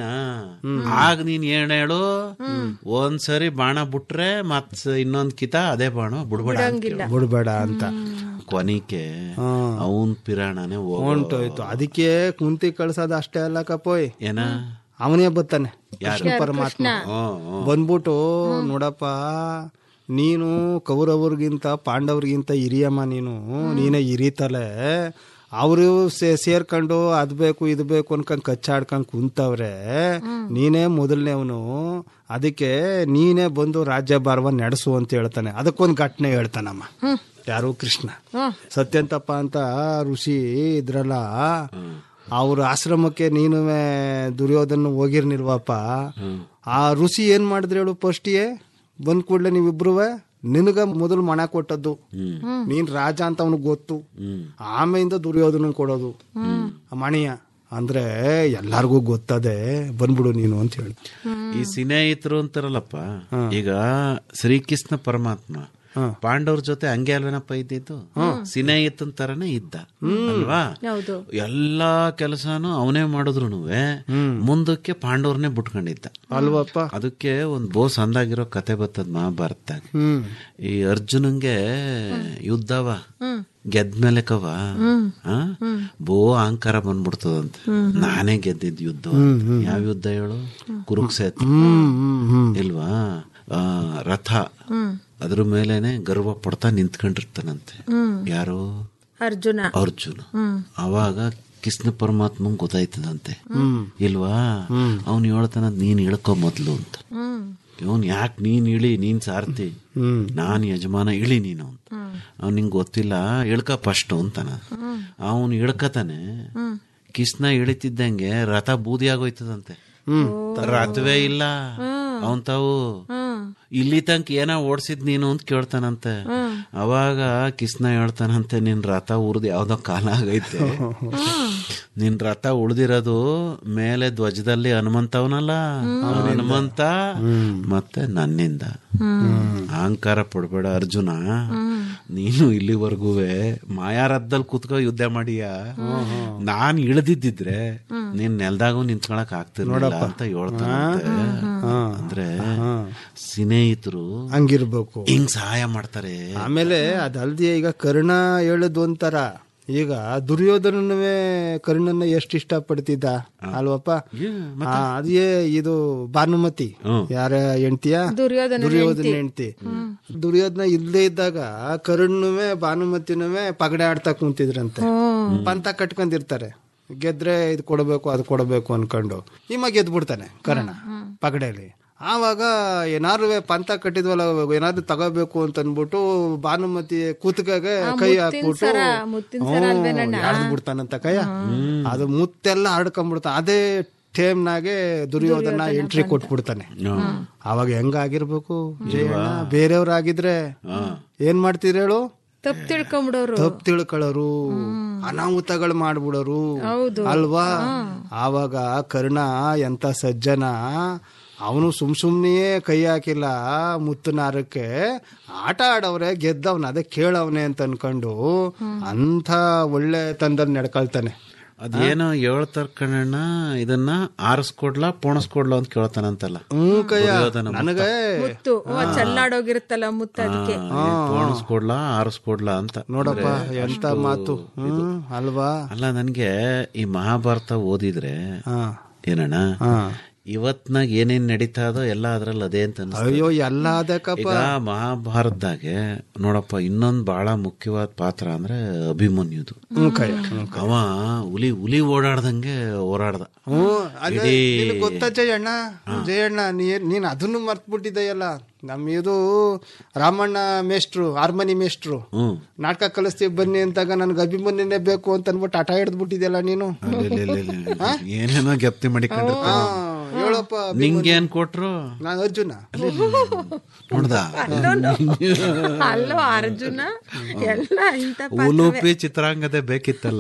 ಆಗ ನೀನ್ ಏನ್ ಹೇಳು ಒಂದ್ಸರಿ ಬಾಣ ಬಿಟ್ರೆ ಮತ್ ಇನ್ನೊಂದ್ ಕಿತ ಅದೇ ಬಾಣ ಬಿಡ್ಬೇಡ ಅಂತ ಕೇಳು. ಬಿಡ್ಬೇಡ ಅಂತ ಕೊನಿಕೆ ಅವನ್ ಪಿರಾಣನೆ ಹೋಗೋ ಹೊಂಟೋಯ್ತು ಅದಕ್ಕೆ ಕುಂತಿ ಕಳ್ಸೋದು ಅಷ್ಟೇ ಅಲ್ಲ ಕಪೋಯ್ ಏನ ಅವನೇ ಬರ್ತಾನೆ ಕೃಷ್ಣ ಪರಮಾತ್ಮ ಹ್ಮ್, ಹ್ಮ್. ಬಂದ್ಬಿಟ್ಟು ನೋಡಪ್ಪ ನೀನು ಕೌರವ್ರಿಗಿಂತ ಪಾಂಡವ್ರಿಗಿಂತ ಹಿರಿಯಮ್ಮ ನೀನು ನೀನೇ ಹಿರಿತಲೆ ಅವರು ಸೇರ್ಕೊಂಡು ಅದ್ ಬೇಕು ಇದು ಬೇಕು ಅನ್ಕೊಂಡ್ ಕಚ್ಚಾಡ್ಕೊಂಡ್ ಕುಂತವ್ರೆ ನೀನೇ ಮೊದಲನೇವನು ಅದಕ್ಕೆ ನೀನೇ ಬಂದು ರಾಜ್ಯಭಾರವ ನಡೆಸು ಅಂತ ಹೇಳ್ತಾನೆ ಅದಕ್ಕೊಂದು ಘಟನೆ ಹೇಳ್ತಾನಮ್ಮ ಯಾರು ಕೃಷ್ಣ ಸತ್ಯಂತಪ್ಪ ಅಂತ ಋಷಿ ಇದ್ರಲ್ಲ ಅವ್ರ ಆಶ್ರಮಕ್ಕೆ ನೀನು ದುರ್ಯೋಧನ ಹೋಗಿರ್ನಿಲ್ವಪ್ಪ ಆ ಋಷಿ ಏನ್ ಮಾಡಿದ್ರು ಹೇಳು ಫಸ್ಟಿಗೆ ಬಂದ್ ಕೂಡ್ಲೆ ನೀವಿಬ್ರು ನಿನಗ ಮೊದಲು ಮಣ ಕೊಟ್ಟದ್ದು ನೀನ್ ರಾಜ ಅಂತ ಅವನಿಗೆ ಗೊತ್ತು ಆಮೆಯಿಂದ ದುರ್ಯೋಧನ ಕೊಡೋದು ಆ ಮಣಿಯ ಅಂದ್ರೆ ಎಲ್ಲಾರ್ಗೂ ಗೊತ್ತದೆ ಬಂದ್ಬಿಡು ನೀನು ಅಂತ ಹೇಳಿ ಈ ಸ್ನೇಹಿತರು ಅಂತಾರಲ್ಲಪ್ಪ ಈಗ ಶ್ರೀಕೃಷ್ಣ ಪರಮಾತ್ಮ ಪಾಂಡವ್ರ ಜೊತೆ ಹಂಗೆ ಅಲ್ವೇನಪ್ಪ ಇದ್ದಿದ್ದು ಸ್ನೇಹಿತನ ತರನೇ ಇದ್ದ ಅಲ್ವಾ ಹೌದು ಎಲ್ಲಾ ಕೆಲಸನು ಅವನೇ ಮಾಡಿದ್ರು ಮುಂದಕ್ಕೆ ಪಾಂಡವ್ರನ್ನೇ ಬಿಟ್ಕೊಂಡಿದ್ದ ಅಲ್ವಪ್ಪ ಅದಕ್ಕೆ ಒಂದ್ ಬೋಸ್ ಅಂದಾಗಿರೋ ಕತೆ ಬರ್ತದ ಮಹಾಭಾರತದಾಗ ಹ್ಮ್ ಈ ಅರ್ಜುನಂಗೆ ಯುದ್ಧವ ಗೆದ್ಮೇಲೆ ಕವ ಆ? ಬೋ ಅಹಂಕಾರ ಬಂದ್ಬಿಡ್ತದಂತೆ ನಾನೇ ಗೆದ್ದಿದ್ ಯುದ್ಧ ಅಂತ. ಯಾವ ಯುದ್ಧ ಹೇಳು ಕುರುಕ್ಷೇತ್ರ ಇಲ್ವಾ ಆ, ರಥ ಅದ್ರ ಮೇಲೇನೆ ಗರ್ವ ಪಡ್ತಾ ನಿಂತ್ಕೊಂಡಿರ್ತಾನಂತೆ ಯಾರು ಅರ್ಜುನ ಅರ್ಜುನ ಅವಾಗ ಕೃಷ್ಣ ಪರಮಾತ್ಮ ಗೊತ್ತಾಯ್ತದಂತೆ ಇಲ್ವಾ ಅವ್ನು ಹೇಳ್ತಾನ ನೀನ್ ಇಳ್ಕೊ ಮೊದ್ಲು ಅಂತ ಇವನ್ ಯಾಕೆ ನೀನ್ ಇಳಿ ನೀನ್ ಸಾರ್ತಿ ನಾನ್ ಯಜಮಾನ ಇಳಿ ನೀನು ಅಂತ ಅವ್ನ್ ನಿಂಗ್ ಗೊತ್ತಿಲ್ಲ ಇಳ್ಕ ಫಸ್ಟ್ ಅಂತಾನ ಅವನು ಇಳ್ಕತಾನೆ ಕೃಷ್ಣ ಇಳಿತಿದ್ದಂಗೆ ರಥ ಬೂದಿ ಆಗೋಯ್ತದಂತೆ ರಥವೇ ಇಲ್ಲ ಅವನ್ ತಾವು ಇಲ್ಲಿ ತನಕ ಏನ ಓಡ್ಸಿದ್ ನೀನು ಅಂತ ಕೇಳ್ತಾನಂತೆ ಅವಾಗ ಕಿಸ್ನ ಹೇಳ್ತಾನಂತೆ ನಿನ್ ರಥ ಉರ್ದು ಯಾವ್ದೋ ಕಾಲ ಆಗೈತೆ ನಿನ್ ರಥ ಉಳ್ದಿರೋದು ಮೇಲೆ ಧ್ವಜದಲ್ಲಿ ಹನುಮಂತವನಲ್ಲ ಹನುಮಂತ ಮತ್ತೆ ನನ್ನಿಂದ ಅಹಂಕಾರ ಪಡ್ಬೇಡ ಅರ್ಜುನ ನೀನು ಇಲ್ಲಿವರೆಗೂ ಮಾಯಾರಥದಲ್ಲಿ ಕೂತ್ಕೋ ಯುದ್ಧ ಮಾಡಿಯ ನಾನ್ ಇಳ್ದಿದ್ದಿದ್ರೆ ನೀನ್ ನೆಲ್ದಾಗೂ ನಿಂತ್ಕೊಳಕ್ ಆಗ್ತಿರ್ಲಿಲ್ಲ ಅಂತ ಹೇಳ್ತಾನಂತೆ ಅಂದ್ರೆ ಸ್ನೇಹಿತರು ಹಂಗಿರ್ಬೇಕು ಹಿಂಗ್ ಸಹಾಯ ಮಾಡ್ತಾರೆ ಆಮೇಲೆ ಅದಲ್ದೆ ಈಗ ಕರ್ಣ ಹೇಳದ್ ಒಂಥರ ಈಗ ದುರ್ಯೋಧನನುವೆ ಕರ್ಣನ್ನ ಎಷ್ಟು ಇಷ್ಟಪಡ್ತಿದ್ದ ಅಲ್ವಪ್ಪ ಆ, ಅದೇ ಇದು ಭಾನುಮತಿ ಯಾರ ಹೆಂಡ್ತಿಯ ದುರ್ಯೋಧನ ದುರ್ಯೋಧನ ಹೆಂಡ್ತಿ ದುರ್ಯೋಧನ ಇಲ್ಲದೆ ಇದ್ದಾಗ ಕರ್ಣನುವೆ ಭಾನುಮತಿನುವೆ ಪಗಡೆ ಆಡ್ತಾ ಕುಂತಿದ್ರಂತೆ ಪಂತ ಕಟ್ಕೊಂಡಿರ್ತಾರೆ ಗೆದ್ರೆ ಇದು ಕೊಡಬೇಕು ಅದು ಕೊಡಬೇಕು ಅನ್ಕೊಂಡು ನಿಮ್ಮ ಗೆದ್ದು ಬಿಡ್ತಾನೆ ಕರ್ಣ ಪಗಡೆಯಲ್ಲಿ ಆವಾಗ ಏನಾರು ಪಂತ ಕಟ್ಟಿದ್ವಲ್ಲ ಏನಾದ್ರು ತಗೋಬೇಕು ಅಂತ ಅನ್ಬಿಟ್ಟು ಭಾನುಮತಿ ಕೂತ್ಕಾಗೆ ಕೈ ಹಾಕ್ಬಿಟ್ಟು ಮುತ್ತಿನ ಸರ ಅಲ್ವೇನಣ್ಣ? ಎಳ್ದು ಬಿಡ್ತಾನಂತ ಕೈಯ ಅದು ಮುತ್ತೆಲ್ಲ ಹರಡ್ಕೊಂಡ್ಬಿಡ್ತಾನೆ ಅದೇ ಟೇಮ್ನಾಗೆ ದುರ್ಯೋಧನ ಎಂಟ್ರಿ ಕೊಟ್ಬಿಡ್ತಾನೆ ಅವಾಗ ಹೆಂಗಾಗಿರ್ಬೇಕು ಜಯಣ್ಣ ಬೇರೆಯವ್ರಾಗಿದ್ರೆ ಏನ್ ಮಾಡ್ತೀರಿ ಹೇಳು ತಪ್ಪು ತಿಳ್ಕೊಂಬಿಡೋರು ತಪ್ಪು ತಿಳ್ಕೊಳ್ಳೋರು ಅನಾಹುತಗಳು ಮಾಡ್ಬಿಡೋರು ಅಲ್ವಾ ಆವಾಗ ಕರ್ಣ ಎಂತ ಸಜ್ಜನ ಅವನು ಸುಮ್ ಸುಮ್ನೆಯೇ ಕೈ ಹಾಕಿಲ್ಲ ಮುತ್ತನಾರಕ್ಕೆ ಆಟ ಆಡವ್ರೆ ಗೆದ್ದವನ ಅದೇ ಕೇಳವನೆ ಅಂತ ಅನ್ಕೊಂಡು ಅಂಥ ಒಳ್ಳೆ ತಂದಲ್ಲಿ ನಡ್ಕೊಳ್ತಾನೆ ಅದೇನೋ ಹೇಳ್ತಾರ ಕಣಣ್ಣ ಇದನ್ನ ಆರಿಸ್ಕೊಡ್ಲಾ ಪೋಣಿಸ್ಕೊಡ್ಲಾ ಅಂತ ಕೇಳ್ತಾನಂತಲ್ಲ ಹ್ಮ್ ಕಯ್ಯ ದುರ್ಯೋಧನ ಮುತ್ತ. ನನಗೆ ಮುತ್ತು ಓ, ಚೆಲ್ಲಾಡೋಗಿರುತ್ತಲ್ಲ ಮುತ್ತು ಅದಕ್ಕೆ ಈ ಪೋಣಿಸ್ಕೊಡ್ಲಾ ಆರಿಸ್ಕೊಡ್ಲಾ ಅಂತ ನೋಡಪ್ಪ ಎಂತ ಮಾತು ಹ್ಮ್ ಅಲ್ವಾ ಅಲ್ಲ ನನ್ಗೆ ಈ ಮಹಾಭಾರತ ಓದಿದ್ರೆ ಹಾ ಏನಣ್ಣ ಹಾ ಇವತ್ನಾಗ ಏನೇನ್ ನಡೀತಾ ಅದೋ ಎಲ್ಲ ಅದ್ರಲ್ಲಿ ಅದೇ ಅಂತ ಅನ್ಸ್ತದೆ. ಅಯ್ಯೋ ಎಲ್ಲ ಅದಕ್ಕಪ್ಪ ಈಗ ಮಹಾಭಾರತದಾಗೆ ನೋಡಪ್ಪ ಇನ್ನೊಂದ್ ಬಹಳ ಮುಖ್ಯವಾದ ಪಾತ್ರ ಅಂದ್ರೆ ಅಭಿಮನ್ಯುದು ಹ್ಮ್ ಕಯ್ಯ ಹ್ಮ್ ಅವ ಹುಲಿ ಹುಲಿ ಓಡಾಡ್ದಂಗೆ ಓಡಾಡ್ದ ಹ್ಮ್ ಅದೇ ಇಡೀ ನಿನಗ್ ಗೊತ್ತಾ ಜಯಣ್ಣ ಜಯಣ್ಣ ನೀ ನೀನ್ ಅದನ್ನು ಮರ್ತ್ ಬಿಟ್ಟಿದ್ದೆಯಲ್ಲ ನಮ್ಮ ಇದು ರಾಮಣ್ಣ ಮೇಷ್ಟ್ರು ಹಾರ್ಮನಿ ಮೇಷ್ಟ್ರು ಹ್ಮ್ ನಾಟಕ ಕಲಿಸ್ತೀವಿ ಬನ್ನಿ ಅಂತಾಗ ನನ್ಗೆ ಅಭಿಮನ್ಯನೇ ಬೇಕು ಅಂತ ಅನ್ಬಿಟ್ಟು ಹಠ ಹಿಡ್ದು ಬಿಟ್ಟಿದ್ಯಲ್ಲ ನೀನು ಅಲ್ಲೆಲ್ಲೆಲ್ಲೆಲ್ಲೆ. ಏನೇನೋ ಗೆಪ್ತಿ ಮಾಡಿಕೊಂಡಿರ್ತಾನೆ ಹಾ, ಹೇಳಪ್ಪ ನಿಂಗೆ ಏನ್ ಕೊಟ್ರು ನಾನು ಅರ್ಜುನ ನೋಡ್ದ ಅಲ್ಲೋ ಅರ್ಜುನ ಎಲ್ಲ ಇಂತ ಉಲುಪಿ ಚಿತ್ರಾಂಗದೆ ಬೇಕಿತ್ತಲ್ಲ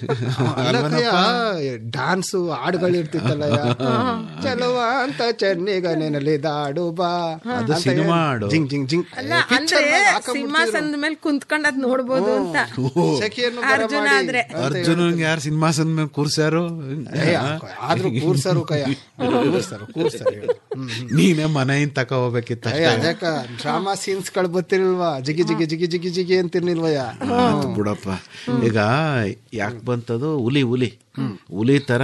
ಡಾನ್ಸು ಹಾಡುಗಳು ಇರ್ತಿತ್ತಲ್ಲ ಚಲುವ ಅಂತ ಚೆನ್ನಿಗ ನೆನಲಿ ದಾಡು ಬಾ ಅದು ಅಂತ ಸಿನಿಮಾ ಹೇಳಿ ಹಾಡು. ಜಿಂಗ್ ಜಿಂಗ್ ಜಿಂಗ್ ಅಲ್ಲ ಅಂದ್ರೆ ಸಿಂಹಾಸನದ ಮೇಲೆ ಕುಂತ್ಕೊಂಡ್ ಅದ್ ನೋಡ್ಬೋದು ಅಂತ ಸಖಿಯನ್ನು ಅರ್ಜುನ ಆದ್ರೆ ಅರ್ಜುನಂಗೆ ಯಾರು ಸಿನಿಮಾಸನ್ ಮೇಲೆ ಕೂರ್ಸ್ಯಾರು ಆದ್ರೂ ಕೂರ್ಸರು ಕಯ್ಯ ಕೂರ್ಸರು ಕೂರ್ಸರು ಹೇಳು. ಹ್ಮ್, ಹ್ಮ್. ನೀನೇ ಮನೆಯಿಂದ ತಕ ಹೋಗ್ಬೇಕಿತ್ತ ಏ, ಅದಕ್ಕ ಡ್ರಾಮಾ ಸೀನ್ಸ್ ಗಳು ಬರ್ತಿರ್ಲಿಲ್ವಾ ಜಿಗಿ ಜಿಗಿ ಜಿಗಿ ಜಿಗಿ ಜಿಗಿ ಅಂತಿರ್ಲಿಲ್ವಯ್ಯ ಬಿಡಪ್ಪ ಈಗ ಯಾಕೆ ಬಂತದು ಹುಲಿ ಹುಲಿ ಹುಲಿ ತರ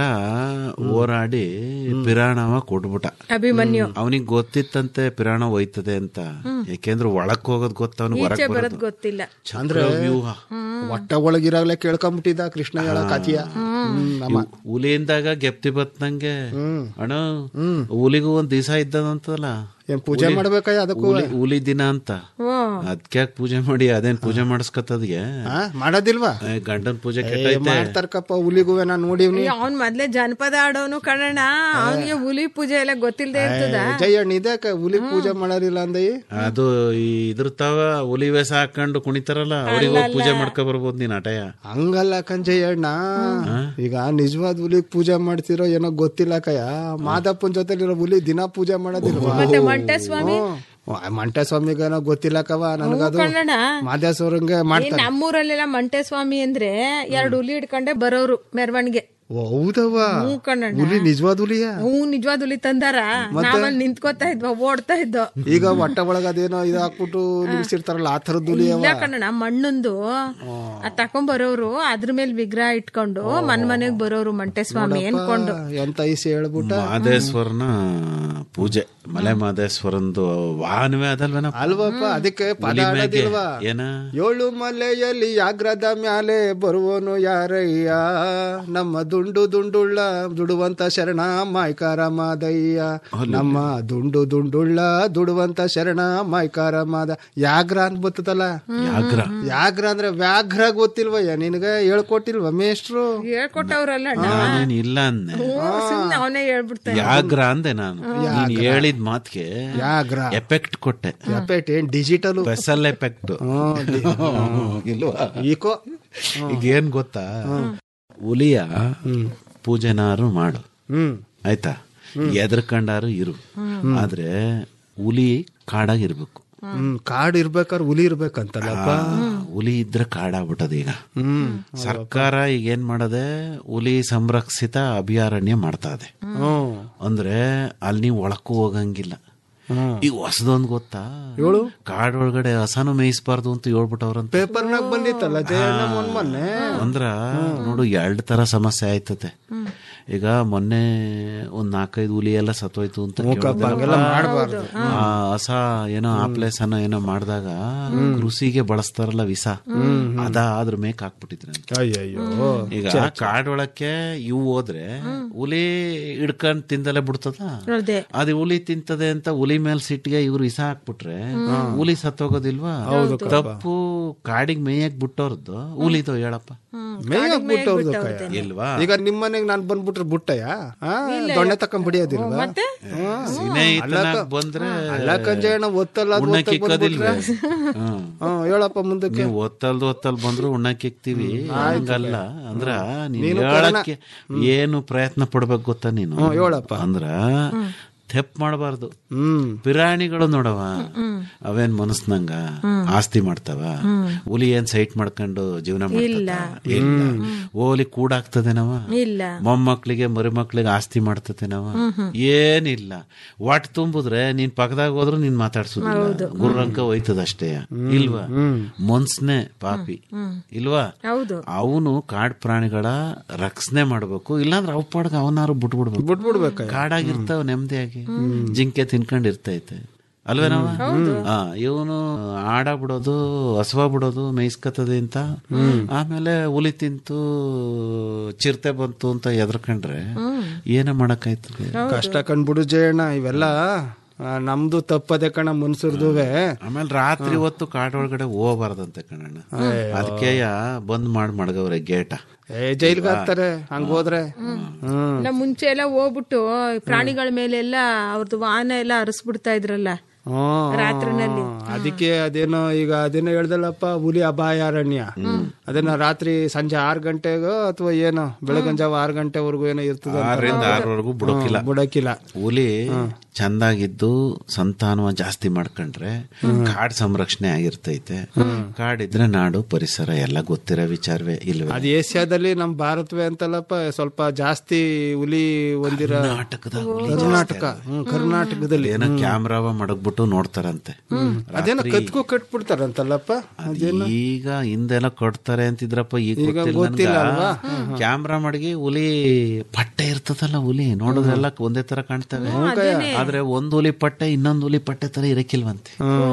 ಹೋರಾಡಿ ಪಿರಾಣವ ಕೊಟ್ಬಿಟ್ಟ ಅಭಿಮನ್ಯು ಅವನಿಗೆ ಗೊತ್ತಿತ್ತಂತೆ ಪಿರಾಣ ಹೋಯ್ತದೆ ಅಂತ ಯಾಕೆಂದ್ರೆ ಒಳಕ್ ಹೋಗೋದ್ ಗೊತ್ತ ಅವ್ನಿಗೆ ಹೊರಗ್ ಬರೋದ್ ಬರೋದು ಗೊತ್ತಿಲ್ಲ ಚಂದ್ರವ್ಯೂಹ ಒಟ್ಟ ಒಳಗಿರಾಗ್ಲೇ ಕೇಳ್ಕೊಂಬಿಟ್ಟಿದ್ದ ಕೃಷ್ಣ ಹೇಳ ಕಥೆಯ ಹ್ಮ್, ನಮ್ಮ ಹುಲಿಯಿಂದಾಗ ಗೆಪ್ತಿ ಬತ್ನಂಗೆ ಅಣ್ಣ ಹುಲಿಗೂ ಒಂದ್ ದಿವಸ ಇದ್ದದಂತಲ್ಲ ಏನ್ ಪೂಜೆ ಮಾಡ್ಬೇಕಯ್ಯ ಅದಕ್ಕೂ ಹುಲಿ ಹುಲಿ ದಿನ ಅಂತ ಓ ಅದ್ಕ್ಯಾಕ್ ಪೂಜೆ ಮಾಡಿ ಅದೇನ್ ಪೂಜೆ ಮಾಡಿಸ್ಕತ್ತದ್ಗೆ ಆ, ಮಾಡೋದಿಲ್ವಾ ಗಂಡನ್ ಪೂಜೆ ಏ, ಕೆಟ್ಟೈತೆ ಮಾಡ್ತಾರಕಪ್ಪ ಹುಲಿಗುವೆ ನಾನ್ ನೋಡಿವ್ನಿ ಅವ್ನ್ ಮೊದ್ಲೇ ಜನಪದ ಆಡೋನು ಕಣಣ್ಣ ಅವ್ನಿಗೆ ಹುಲಿ ಪೂಜೆ ಎಲ್ಲ ಗೊತ್ತಿಲ್ದೆ ಇರ್ತದ ಜಯಣ್ಣ ಇದಕ್ಕೆ ಹುಲಿ ಪೂಜೆ ಮಾಡೋದಿಲ್ಲ ಅಂದೈ ಅದು ಈ ಇದ್ರ ತಾವ ಹುಲಿ ವೇಷ ಹಾಕೊಂಡು ಕುಣಿತಾರಲ್ಲ ಅವ್ರಿಗೆ ಹೋಗಿ ಪೂಜೆ ಮಾಡ್ಕೊ ಬರ್ಬೋದು ನೀನ್ ಅಟಯ ಹಂಗಲ್ಲ ಕಂಜಯ್ಯಣ್ಣ ಈಗ ನಿಜವಾದ ಹುಲಿ ಪೂಜೆ ಮಾಡ್ತಿರೋ ಏನೋ ಗೊತ್ತಿಲ್ಲ ಕಯ್ಯ ಮಾದಪ್ಪನ ಜೊತೆಲಿರೋ ಹುಲಿ ದಿನ ಪೂಜೆ ಮಾಡೋದಿಲ್ವಾ ಮತ್ತೆ ಮಂಟೆ ಸ್ವಾಮಿ ಮಂಟೆ ಸ್ವಾಮಿಗೇನೋ ಗೊತ್ತಿಲ್ಲ ಕವ ನನಗದು ಕಣಣ್ಣ ಮಾದೇಶ್ವರಂಗೆ ಈ ಮಾಡ್ತಾರೆ ನಮ್ಮೂರಲ್ಲೆಲ್ಲ ಮಂಟೆ ಸ್ವಾಮಿ ಅಂದ್ರೆ ಎರಡು ಹುಲಿ ಹಿಡ್ಕೊಂಡೆ ಬರೋರು ಮೆರವಣಿಗೆ ಓ, ಹೌದವ್ವ ಹ್ಞೂ ಕಣಣ್ಣ ಹುಲಿ ನಿಜವಾದ ಹುಲಿಯ ಹ್ಞೂ ನಿಜವಾದ ಹುಲಿ ತಂದಾರ ನಾವಲ್ಲಿ ನಿಂತ್ಕೋತಾ ಇದ್ವ ಓಡ್ತಾ ಇದ್ದೋ ಈಗ ಹೊಟ್ಟೆ ಒಳಗ ಅದೇನೋ ಇದು ಹಾಕ್ಬಿಟ್ಟು ನಿಲ್ಸಿರ್ತಾರಲ್ಲ ಆ ಥರದ್ದು ಹುಲಿ ಅವ ಇಲ್ಲ ಕಣಣ್ಣ ಮಣ್ಣೊಂದು ಅದ್ ತಕೊಂಡ್ ಬರೋರು ಅದ್ರ ಮೇಲೆ ವಿಗ್ರಹ ಇಟ್ಕೊಂಡು ಮನ್ ಮನೆಗ್ ಬರೋರು ಮಂಟೆ ಸ್ವಾಮಿ ಅನ್ಕೊಂಡು ಎಂತ ಐಸಿ ಹೇಳ್ಬಿಟ್ಟ ಮಹದೇಶ್ವರನ ಪೂಜೆ ಮಲೆ ಮಹದೇಶ್ವರಂದು ವಾಹನವೇ ಅದಲ್ವೇನ ಅಲ್ವಪ್ಪ ಅದಕ್ಕೆ ಪದ ಹುಲಿ ಮ್ಯಾಗೆ ಆಡೋದಿಲ್ವಾ ಏನ ಏಳು ಮಲೆಯಲ್ಲಿ ಆಗ್ರದ ಮ್ಯಾಲೆ ಬರುವನು ಯಾರಯ್ಯ ನಮ್ಮ ದುಂಡು ದುಂಡುಳ್ಳ ದುಡುವಂತ ಶರಣ ಮಾಯ್ಕಾರ ಮಾದಯ್ಯ ನಮ್ಮ ದುಂಡು ದುಂಡುಳ್ಳ ದುಡುವಂತ ಶರಣ ಮಾಯ್ಕಾರ ಮಾದ ಯಾಗ್ರ ಅಂತ ಬರ್ತದಲ್ಲ ಯಾಗ್ರ ಯಾಗ್ರ ಅಂದ್ರೆ ವ್ಯಾಘ್ರ ಗೊತ್ತಿಲ್ವಯ್ಯ ನಿನಗೆ ಹೇಳ್ಕೊಟ್ಟಿಲ್ವ ಮೇಷ್ಟ್ರು ಹೇಳ್ಕೊಟ್ಟವ್ರಲ್ಲ ಅಣ್ಣ ನಾನೇನ್ ಇಲ್ಲ ಅಂದೆ ಸುಮ್ನೆ ಅವನೇ ಹೇಳ್ಬಿಡ್ತಾನೆ ಯಾಗ್ರ ಅಂದೆ ನಾನು ನೀನ್ ಹೇಳಿದ್ ಹೇಳಿದ ಮಾತಿಗೆ ಯಾಗ್ರ ಎಫೆಕ್ಟ್ ಕೊಟ್ಟೆ ಎಫೆಕ್ಟ್ ಏನ್ ಡಿಜಿಟಲ್ ಸ್ಪೆಷಲ್ ಎಫೆಕ್ಟ್ ಇಲ್ವಾ ಈಕೋ ಈಗ ಏನ್ ಗೊತ್ತಾ ಹುಲಿಯ ಪೂಜೆನಾರು ಮಾಡು ಹ್ಮ್ ಆಯ್ತಾ ಎದ್ರಕಂಡಾರು ಇರು ಆದ್ರೆ ಹುಲಿ ಕಾಡಾಗಿರ್ಬೇಕು ಹ್ಮ್ ಕಾಡ್ ಇರ್ಬೇಕಾದ್ರೆ ಹುಲಿ ಇರ್ಬೇಕಂತಲ್ಲಪ್ಪ ಆ, ಹುಲಿ ಇದ್ರೆ ಕಾಡಾಗ್ಬಿಟ್ಟದ ಈಗ ಹ್ಮ್ ಸರ್ಕಾರ ಈಗ ಏನ್ ಮಾಡದೆ ಹುಲಿ ಸಂರಕ್ಷಿತ ಅಭಯಾರಣ್ಯ ಮಾಡ್ತಾ ಇದೆ ಹ್ಮ್ ಅಂದ್ರೆ ಅಲ್ಲಿ ನೀವು ಒಳಕ್ಕೂ ಹೋಗಂಗಿಲ್ಲ ಹ್ಮ್. ಈಗ ಹೊಸದೊಂದ್ ಗೊತ್ತಾ ಹೇಳು ಕಾಡೊಳಗಡೆ ಹಸನು ಮೇಯಿಸ್ಬಾರ್ದು ಅಂತ ಹೇಳ್ಬಿಟ್ಟವ್ರಂತ ಪೇಪರ್ನಾಗ ಬಂದಿತ್ತಲ್ಲ ಜಯಣ್ಣ ಮೊನ್ ಮೊನ್ನೆ ಅಂದ್ರ ನೋಡು ಎರಡ್ ತರ ಸಮಸ್ಯೆ ಆಯ್ತತೆ ಈಗ ಮೊನ್ನೆ ಒಂದ್ ನಾಲ್ಕೈದು ಹುಲಿ ಎಲ್ಲ ಸತ್ತೋಯ್ತು ಅಂತ ಕೇಳ್ದೆ. ಹಂಗೆಲ್ಲ ಮಾಡ್ಬಾರ್ದು ಆ ಹಸ ಏನೋ ಆಪ್ಲೇಸನ ಏನೋ ಮಾಡಿದಾಗ ಕೃಷಿಗೆ ಬಳಸ್ತಾರಲ್ಲ ವಿಷ ಅದ ಅದ್ರ ಮೇಕ್ ಹಾಕ್ಬಿಟ್ಟಿದ್ರಂತೆ ಅಯ್ಯಯ್ಯೋ ಈಗ ಕಾಡೊಳಕ್ಕೆ ಇವು ಹೋದ್ರೆ ಹುಲಿ ಹಿಡ್ಕೊಂಡ್ ತಿಂದಲೇ ಬಿಡ್ತದ ಅದೇ ಅದು ಹುಲಿ ತಿಂತದೆ ಅಂತ ಹುಲಿ ಮೇಲ್ ಸಿಟ್ಟಿಗೆ ಇವ್ರು ಇಸ ಹಾಕ್ಬಿಟ್ರೆ ಹುಲಿ ಸತ್ತೋಗೋದಿಲ್ವಾ ತಪ್ಪು ಕಾಡಿಗೆ ಮೇಯಕ್ ಬಿಟ್ಟವ್ರದ್ದು ಹುಲಿದು ಹೇಳಪ್ಪ ಮೇಯಕ್ ಬಿಟ್ಟವ್ರದ್ದು ಕಯ್ಯ. ಇಲ್ವಾ ಈಗ ನಿಮ್ ಮನೆಗ್ ನಾನ್ ಬಂದ್ಬಿಟ್ರೆ ಬುಟ್ಟಯ್ಯ ಆ, ದೊಣ್ಣೆ ತಕೊಂಡ್ ಬಿಡಿಯೋದಿಲ್ವಾ ಮತ್ತೆ ಸ್ನೇಹಿತನಾಗ್ ಬಂದ್ರೆ ಅಲ್ಲ ಕಂಜಯ್ಯಣ್ಣ ಒತ್ತಲ್ಲ ಅದು ಉಣ್ಣಕ್ ಒತ್ತಕ್ ಇಕ್ಕೋದಿಲ್ವೇ ಬಂದ್ಬಿಟ್ರೆ? ಹ್ಮ್. ಹ್ಮ್ ಹೇಳಪ್ಪ ಮುಂದಕ್ಕೆ ನೀವು ಒತ್ತಲ್ದು ಒತ್ತಲ್ ಬಂದ್ರು ಉಣ್ಣಕ್ ಇಕ್ತಿವಿ ಹಂಗಲ್ಲ ಅಂದ್ರ ನೀನ್ ಹೇಳಕ್ಕೆ ಏನು ಪ್ರಯತ್ನ ಪಡ್ಬೇಕು ಗೊತ್ತಾ ನೀನು ಹೇಳಪ್ಪ. ಅಂದ್ರ ತೆಪ್ ಮಾಡಬಾರ್ದು ಹ್ಮ್ ಪಿರಾಣಿಗಳು ನೋಡವ ಅವೇನ್ ಮನಸ್ನಂಗ ಆಸ್ತಿ ಮಾಡ್ತಾವ ಹುಲಿ ಏನ್ ಸೈಟ್ ಮಾಡ್ಕೊಂಡು ಜೀವನ ಮಾಡ್ತದ ಇಲ್ಲ ಓಲಿ ಕೂಡಾಗ್ತದೇನವ ಇಲ್ಲ ಮೊಮ್ಮಕ್ಳಿಗೆ ಮರಿಮಕ್ಳಿಗೆ ಆಸ್ತಿ ಮಾಡ್ತತೇನವ ಏನಿಲ್ಲ ವಾಟ್ ತುಂಬುದ್ರೆ ನೀನ್ ಪಕ್ಕದಾಗ ಹೋದ್ರು ನೀನ್ ಮಾತಾಡ್ಸೋದಿಲ್ಲ ಗುರ್ರಂಕ ಹೋಯ್ತದ ಅಷ್ಟೇ ಇಲ್ವಾ ಮನ್ಸ್ನೆ ಪಾಪಿ ಇಲ್ವಾ ಹೌದು ಅವನು ಕಾಡ್ ಪ್ರಾಣಿಗಳ ರಕ್ಷಣೆ ಮಾಡ್ಬೇಕು ಇಲ್ಲಾಂದ್ರೆ ಅವ್ ಪಾಡ್ಗ ಅವನಾರು ಬಿಟ್ಬಿಡ್ಬೇಕು ಬಿಟ್ಬಿಡ್ಬೇಕ ಕಾಡಾಗಿರ್ತಾವ ನೆಮ್ಮದಿಯಾಗಿ ಜಿಂಕೆ ತಿನ್ಕೊಂಡ್ ಇರ್ತೈತೆ ಅಲ್ವೇನವ ಹಾ ಇವನು ಆಡ ಬಿಡೋದು ಹಸುವ ಬಿಡೋದು ಮೇಯಿಸ್ಕತದೆ ಅಂತ ಆಮೇಲೆ ಹುಲಿ ತಿಂತು ಚಿರತೆ ಬಂತು ಅಂತ ಎದ್ರಕೊಂಡ್ರೆ ಏನ ಮಾಡಕ್ಕಾಯ್ತದೆ ಕಷ್ಟ ಕಂಡ್ಬಿಡು ಜಯಣ್ಣ ಇವೆಲ್ಲ ಆ, ನಮ್ದು ತಪ್ಪದೆ ಕಣ ಮನ್ಸರ್ದುವೆ ಆಮೇಲೆ ರಾತ್ರಿ ಹೊತ್ತು ಕಾಡೊಳಗಡೆ ಹೋಗ್ಬಾರ್ದಂತೆ ಕಣಣ್ಣ ಅದಕ್ಕೆ ಬಂದ್ ಮಾಡ್ ಮಡ್ಗವ್ರೆ ಗೇಟ ಏ ಜೈಲ್ಗೆ ಹಾಕ್ತಾರೆ ಹಂಗ ಹೋದ್ರೆ ಹ್ಮ್ ನಾ ಮುಂಚೆ ಎಲ್ಲ ಹೋಗ್ಬಿಟ್ಟು ಪ್ರಾಣಿಗಳ ಮೇಲೆಲ್ಲ ಅವ್ರದ್ದು ವಾಹನ ಎಲ್ಲ ಹರಿಸ್ಬಿಡ್ತಾ ಇದ್ರಲ್ಲ ಹ್ಮ್. ರಾತ್ರಿನಲ್ಲಿ ಅದಕ್ಕೆ ಅದೇನೋ ಈಗ ಅದೇನೋ ಹೇಳ್ದಲ್ಲಪ್ಪ ಹುಲಿ ಅಭಯಾರಣ್ಯ ಅದನ್ನ ರಾತ್ರಿ ಸಂಜೆ ಆರ್ ಗಂಟೆಗೋ ಅಥವಾ ಏನೋ ಬೆಳಗಿನ ಜಾವ ಆರ್ ಗಂಟೆವರೆಗೂ ಏನೋ ಇರ್ತದ ಆರರಿಂದ ಆರವರೆಗೂ ಬಿಡೋಕಿಲ್ಲ ಬಿಡಕ್ಕಿಲ್ಲ ಹುಲಿ ಚಂದಾಗಿದ್ದು ಸಂತಾನವ ಜಾಸ್ತಿ ಮಾಡ್ಕೊಂಡ್ರೆ ಕಾಡ್ ಸಂರಕ್ಷಣೆ ಆಗಿರ್ತೈತೆ ಕಾಡಿದ್ರೆ ನಾಡು ಪರಿಸರ ಎಲ್ಲ ಗೊತ್ತಿರೋ ವಿಚಾರವೇ ಇಲ್ವೇ ಅದ್ ಏಷ್ಯಾದಲ್ಲಿ ನಮ್ ಭಾರತವೇ ಅಂತಲ್ಲಪ್ಪ ಸ್ವಲ್ಪ ಜಾಸ್ತಿ ಹುಲಿ ಹೊಂದಿರೋ ಕರ್ನಾಟಕದ ಹುಲಿ ಕರ್ನಾಟಕ ಹ್ಮ್ ಕರ್ನಾಟಕದಲ್ಲಿ ಏನೋ ಕ್ಯಾಮ್ರಾವ ಮಡಗ್ಬಿಟ್ಟು ನೋಡ್ತಾರಂತೆ ಅದೇನೋ ಕತ್ಕೋ ಕಟ್ಬಿಡ್ತಾರಂತಲ್ಲಪ್ಪ ಅದು ಈಗ ಹಿಂದೆಲ್ಲ ಕೊಡ್ತಾರೆ ಅಂತಿದ್ರಪ್ಪ ಈಗ ಗೊತ್ತಿಲ್ಲ ಗೊತ್ತಿಲ್ಲ ಅಲ್ವಾ? ಕ್ಯಾಮ್ರಾ ಮಡಗಿ ಹುಲಿ ಪಟ್ಟೆ ಇರ್ತದಲ್ಲ ಹುಲಿ ನೋಡೋದೆಲ್ಲ ಒಂದೇ ತರ ಕಾಣ್ತವೆ ಆದ್ರೆ ಒಂದ್ ಹುಲಿ ಪಟ್ಟೆ ಇನ್ನೊಂದ್ ಹುಲಿ ಪಟ್ಟೆ ತರ ಇರಕ್ಕಿಲ್ವಂತೆ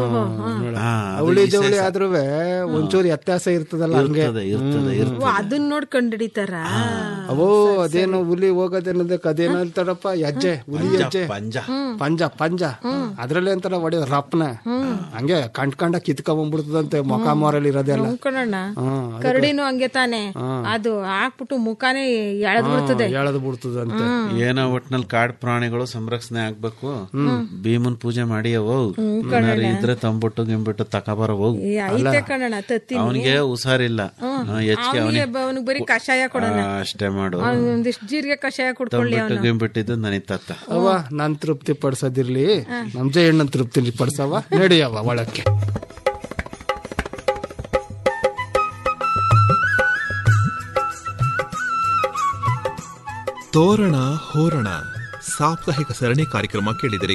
ಹಾ, ಅದು ಹುಳಿ ವಿಶೇಷ. ಜವಳಿ ಆದ್ರೂ ಒಂಚೂರು ವ್ಯತ್ಯಾಸ ಇರ್ತದಲ್ಲ ಹಂಗೆ ಇರ್ತದೆ ಇರ್ತದೆ ಇರ್ತದೆ ಓ, ಅದನ್ನ ನೋಡ್ಕೊಂಡ್ ಹಿಡಿತಾರ ಅವೋ ಅದೇನು ಹುಲಿ ಹೋಗೋದೇನದಕ್ಕೆ ಅದೇನೋ ಹೇಳ್ತಾರಪ್ಪ ಹೆಜ್ಜೆ ಹುಲಿ ಹೆಜ್ಜೆ ಪಂಜ ಪಂಜ ಪಂಜ ಅದ್ರಲ್ಲೇ ಅಂತಾರ ಹೊಡೆಯೋದು ರಪ್ನ ಹಂಗೆ ಕಂಡ್ಕಂಡ ಕಿತ್ಕೊಂಡ್ಬಿಡ್ತದಂತೆ ಮೊಕ ಮೊರಲ್ಲಿ ಇರೋದೆಲ್ಲ ಕಣಣ್ಣ ಕರಡಿನೂ ಹಂಗೆ ತಾನೆ ಅದು ಹಾಕ್ಬಿಟ್ಟು ಮುಖಾನೇ ಎಳೆದ್ ಬಿಡ್ತದೆ ಎಳೆದು ಬಿಡ್ತದಂತೆ ಏನೋ ಒಟ್ನಲ್ಲಿ ಕಾಡ್ ಪ್ರಾಣಿಗಳು ಸಂರಕ್ಷಣೆ ಆಗ್ಬೇಕು ಭೀಮನ್ ಪೂಜೆ ಮಾಡಿ ಹೋಗ್ ಏನಾರು ಇದ್ರೆ ತಂಬಿಟ್ಟು ಗಿಂಬಿಟ್ಟು ತಕಬರ ಹೋಗ್ ಏ, ಐತೆ ಕಣಣ್ಣ ತತ್ತಿ ಅವನಿಗೆ ಹುಷಾರಿಲ್ಲ ಹೆಚ್ಚಿಗೆ ಅವನಿಗೆ ಅವನಿಗೆ ಬರೀ ಕಷಾಯ ಕೊಡೋಣ ಅಷ್ಟೇ ಮಾಡು ಒಂದಿಷ್ಟು ಜೀರಿಗೆ ಕಷಾಯ ಕುಡ್ಕೊಳ್ಳಿ ತಂಬಿಟ್ಟು ಗಿಂಬಿಟ್ಟಿದ್ದು ನನಗೆ ತತ್ತ ಅವ ನಾನ್ ತೃಪ್ತಿ ಪಡಿಸೋದಿರ್ಲಿ ನಮ್ ಜಯಣ್ಣನ್ ತೃಪ್ತಿ ಪಡಿಸವ ನಡಿಯವ ಒಳಕ್ಕೆ ತೋರಣ ಹೋರಣ ಸಾಪ್ತಾಹಿಕ ಸರಣಿ ಕಾರ್ಯಕ್ರಮ ಕೇಳಿದಿರಿ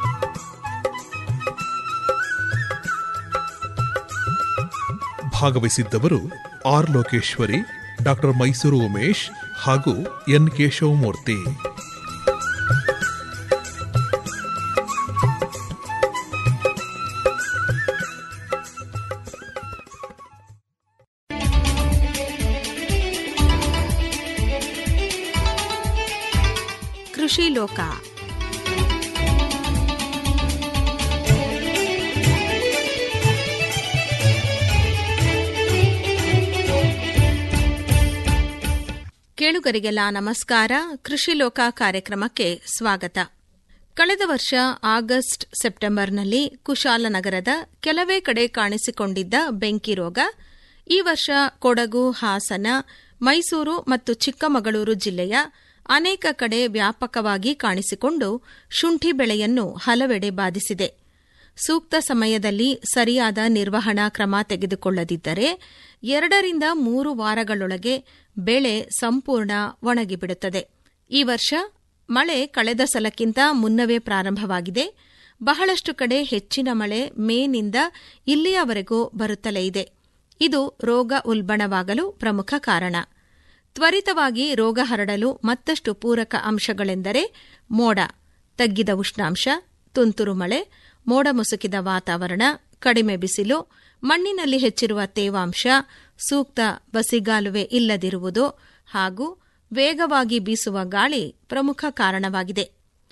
ಭಾಗವಹಿಸಿದ್ದವರು ಆರ್ ಲೋಕೇಶ್ವರಿ ಡಾಕ್ಟರ್ ಮೈಸೂರು ಉಮೇಶ್ ಹಾಗೂ ಎನ್ ಕೇಶವಮೂರ್ತಿ ಕೃಷಿ ಲೋಕ ಕೇಳುಗರಿಗೆಲ್ಲ ನಮಸ್ಕಾರ ಕೃಷಿ ಲೋಕ ಕಾರ್ಯಕ್ರಮಕ್ಕೆ ಸ್ವಾಗತ ಕಳೆದ ವರ್ಷ ಆಗಸ್ಟ್ ಸೆಪ್ಟೆಂಬರ್ನಲ್ಲಿ ಕುಶಾಲನಗರದ ಕೆಲವೇ ಕಡೆ ಕಾಣಿಸಿಕೊಂಡಿದ್ದ ಬೆಂಕಿ ರೋಗ ಈ ವರ್ಷ ಕೊಡಗು ಹಾಸನ ಮೈಸೂರು ಮತ್ತು ಚಿಕ್ಕಮಗಳೂರು ಜಿಲ್ಲೆಯ ಅನೇಕ ಕಡೆ ವ್ಯಾಪಕವಾಗಿ ಕಾಣಿಸಿಕೊಂಡು ಶುಂಠಿ ಬೆಳೆಯನ್ನು ಹಲವೆಡೆ ಬಾಧಿಸಿದೆ ಸೂಕ್ತ ಸಮಯದಲ್ಲಿ ಸರಿಯಾದ ನಿರ್ವಹಣಾ ಕ್ರಮ ತೆಗೆದುಕೊಳ್ಳದಿದ್ದರೆ ಎರಡರಿಂದ ಮೂರು ವಾರಗಳೊಳಗೆ ಬೆಳೆ ಸಂಪೂರ್ಣ ಒಣಗಿಬಿಡುತ್ತದೆ ಈ ವರ್ಷ ಮಳೆ ಕಳೆದ ಸಲಕ್ಕಿಂತ ಮುನ್ನವೇ ಪ್ರಾರಂಭವಾಗಿದೆ ಬಹಳಷ್ಟು ಕಡೆ ಹೆಚ್ಚಿನ ಮಳೆ ಮೇನಿಂದ ಇಲ್ಲಿಯವರೆಗೂ ಬರುತ್ತಲೇ ಇದೆ ಇದು ರೋಗ ಉಲ್ಬಣವಾಗಲು ಪ್ರಮುಖ ಕಾರಣ ತ್ವರಿತವಾಗಿ ರೋಗ ಹರಡಲು ಮತ್ತಷ್ಟು ಪೂರಕ ಅಂಶಗಳೆಂದರೆ ಮೋಡ ತಗ್ಗಿದ ಉಷ್ಣಾಂಶ ತುಂತುರು ಮಳೆ ಮೋಡ ಮುಸುಕಿದ ವಾತಾವರಣ ಕಡಿಮೆ ಬಿಸಿಲು ಮಣ್ಣಿನಲ್ಲಿ ಹೆಚ್ಚಿರುವ ತೇವಾಂಶ ಸೂಕ್ತ ಬಸಿಗಾಲುವೆ ಇಲ್ಲದಿರುವುದು ಹಾಗೂ ವೇಗವಾಗಿ ಬೀಸುವ ಗಾಳಿ ಪ್ರಮುಖ ಕಾರಣವಾಗಿದೆ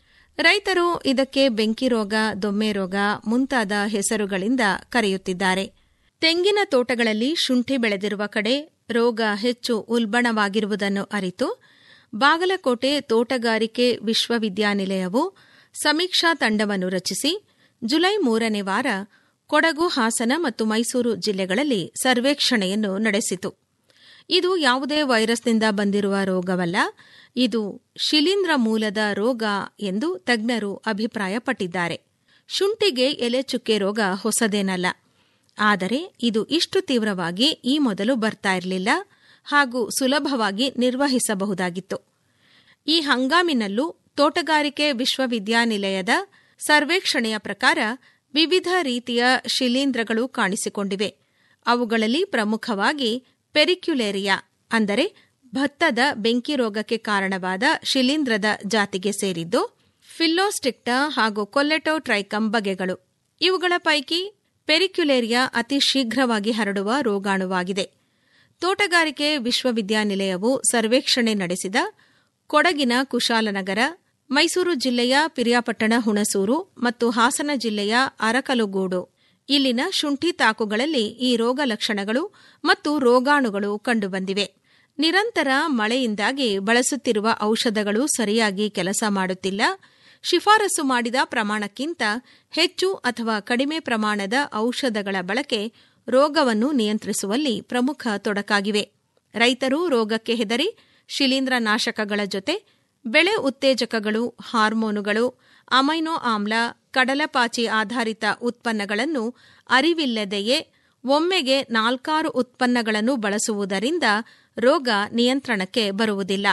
ರೈತರು ಇದಕ್ಕೆ ಬೆಂಕಿ ರೋಗ ದೊಮ್ಮೆ ರೋಗ ಮುಂತಾದ ಹೆಸರುಗಳಿಂದ ಕರೆಯುತ್ತಿದ್ದಾರೆ ತೆಂಗಿನ ತೋಟಗಳಲ್ಲಿ ಶುಂಠಿ ಬೆಳೆದಿರುವ ಕಡೆ ರೋಗ ಹೆಚ್ಚು ಉಲ್ಬಣವಾಗಿರುವುದನ್ನು ಅರಿತು ಬಾಗಲಕೋಟೆ ತೋಟಗಾರಿಕೆ ವಿಶ್ವವಿದ್ಯಾನಿಲಯವು ಸಮೀಕ್ಷಾ ತಂಡವನ್ನು ರಚಿಸಿ ಜುಲೈ ಮೂರನೇ ವಾರ ಕೊಡಗು ಹಾಸನ ಮತ್ತು ಮೈಸೂರು ಜಿಲ್ಲೆಗಳಲ್ಲಿ ಸರ್ವೇಕ್ಷಣೆಯನ್ನು ನಡೆಸಿತು ಇದು ಯಾವುದೇ ವೈರಸ್ನಿಂದ ಬಂದಿರುವ ರೋಗವಲ್ಲ ಇದು ಶಿಲೀಂಧ್ರ ಮೂಲದ ರೋಗ ಎಂದು ತಜ್ಞರು ಅಭಿಪ್ರಾಯಪಟ್ಟಿದ್ದಾರೆ ಶುಂಠಿಗೆ ಎಲೆಚುಕ್ಕೆ ರೋಗ ಹೊಸದೇನಲ್ಲ ಆದರೆ ಇದು ಇಷ್ಟು ತೀವ್ರವಾಗಿ ಈ ಮೊದಲು ಬರ್ತಾ ಇರಲಿಲ್ಲ ಹಾಗೂ ಸುಲಭವಾಗಿ ನಿರ್ವಹಿಸಬಹುದಾಗಿತ್ತು ಈ ಹಂಗಾಮಿನಲ್ಲೂ ತೋಟಗಾರಿಕೆ ವಿಶ್ವವಿದ್ಯಾನಿಲಯದ ಸರ್ವೇಕ್ಷಣೆಯ ಪ್ರಕಾರ ವಿವಿಧ ರೀತಿಯ ಶಿಲೀಂಧ್ರಗಳು ಕಾಣಿಸಿಕೊಂಡಿವೆ ಅವುಗಳಲ್ಲಿ ಪ್ರಮುಖವಾಗಿ ಪೆರಿಕ್ಯುಲೇರಿಯಾ ಅಂದರೆ ಭತ್ತದ ಬೆಂಕಿ ರೋಗಕ್ಕೆ ಕಾರಣವಾದ ಶಿಲೀಂಧ್ರದ ಜಾತಿಗೆ ಸೇರಿದ್ದು ಫಿಲ್ಲೋಸ್ಟಿಕ್ಟಾ ಹಾಗೂ ಕೊಲ್ಲೆಟೋಟ್ರೈಕಮ್ ಬಗೆಗಳು ಇವುಗಳ ಪೈಕಿ ಪೆರಿಕ್ಯುಲೇರಿಯಾ ಅತಿ ಶೀಘ್ರವಾಗಿ ಹರಡುವ ರೋಗಾಣುವಾಗಿದೆ ತೋಟಗಾರಿಕೆ ವಿಶ್ವವಿದ್ಯಾನಿಲಯವು ಸರ್ವೇಕ್ಷಣೆ ನಡೆಸಿದ ಕೊಡಗಿನ ಕುಶಾಲನಗರ ಮೈಸೂರು ಜಿಲ್ಲೆಯ ಪಿರಿಯಾಪಟ್ಟಣ ಹುಣಸೂರು ಮತ್ತು ಹಾಸನ ಜಿಲ್ಲೆಯ ಅರಕಲುಗೂಡು ಇಲ್ಲಿನ ಶುಂಠಿ ತಾಕುಗಳಲ್ಲಿ ಈ ರೋಗ ಲಕ್ಷಣಗಳು ಮತ್ತು ರೋಗಾಣುಗಳು ಕಂಡುಬಂದಿವೆ ನಿರಂತರ ಮಳೆಯಿಂದಾಗಿ ಬಳಸುತ್ತಿರುವ ಔಷಧಗಳು ಸರಿಯಾಗಿ ಕೆಲಸ ಮಾಡುತ್ತಿಲ್ಲ ಶಿಫಾರಸು ಮಾಡಿದ ಪ್ರಮಾಣಕ್ಕಿಂತ ಹೆಚ್ಚು ಅಥವಾ ಕಡಿಮೆ ಪ್ರಮಾಣದ ಔಷಧಗಳ ಬಳಕೆ ರೋಗವನ್ನು ನಿಯಂತ್ರಿಸುವಲ್ಲಿ ಪ್ರಮುಖ ತೊಡಕಾಗಿವೆ ರೈತರು ರೋಗಕ್ಕೆ ಹೆದರಿ ಶಿಲೀಂಧ್ರ ನಾಶಕಗಳ ಜೊತೆ ಬೆಳೆ ಉತ್ತೇಜಕಗಳು ಹಾರ್ಮೋನುಗಳು ಅಮೈನೋ ಆಮ್ಲ ಕಡಲಪಾಚಿ ಆಧಾರಿತ ಉತ್ಪನ್ನಗಳನ್ನು ಅರಿವಿಲ್ಲದೆಯೇ ಒಮ್ಮೆಗೆ ನಾಲ್ಕಾರು ಉತ್ಪನ್ನಗಳನ್ನು ಬಳಸುವುದರಿಂದ ರೋಗ ನಿಯಂತ್ರಣಕ್ಕೆ ಬರುವುದಿಲ್ಲ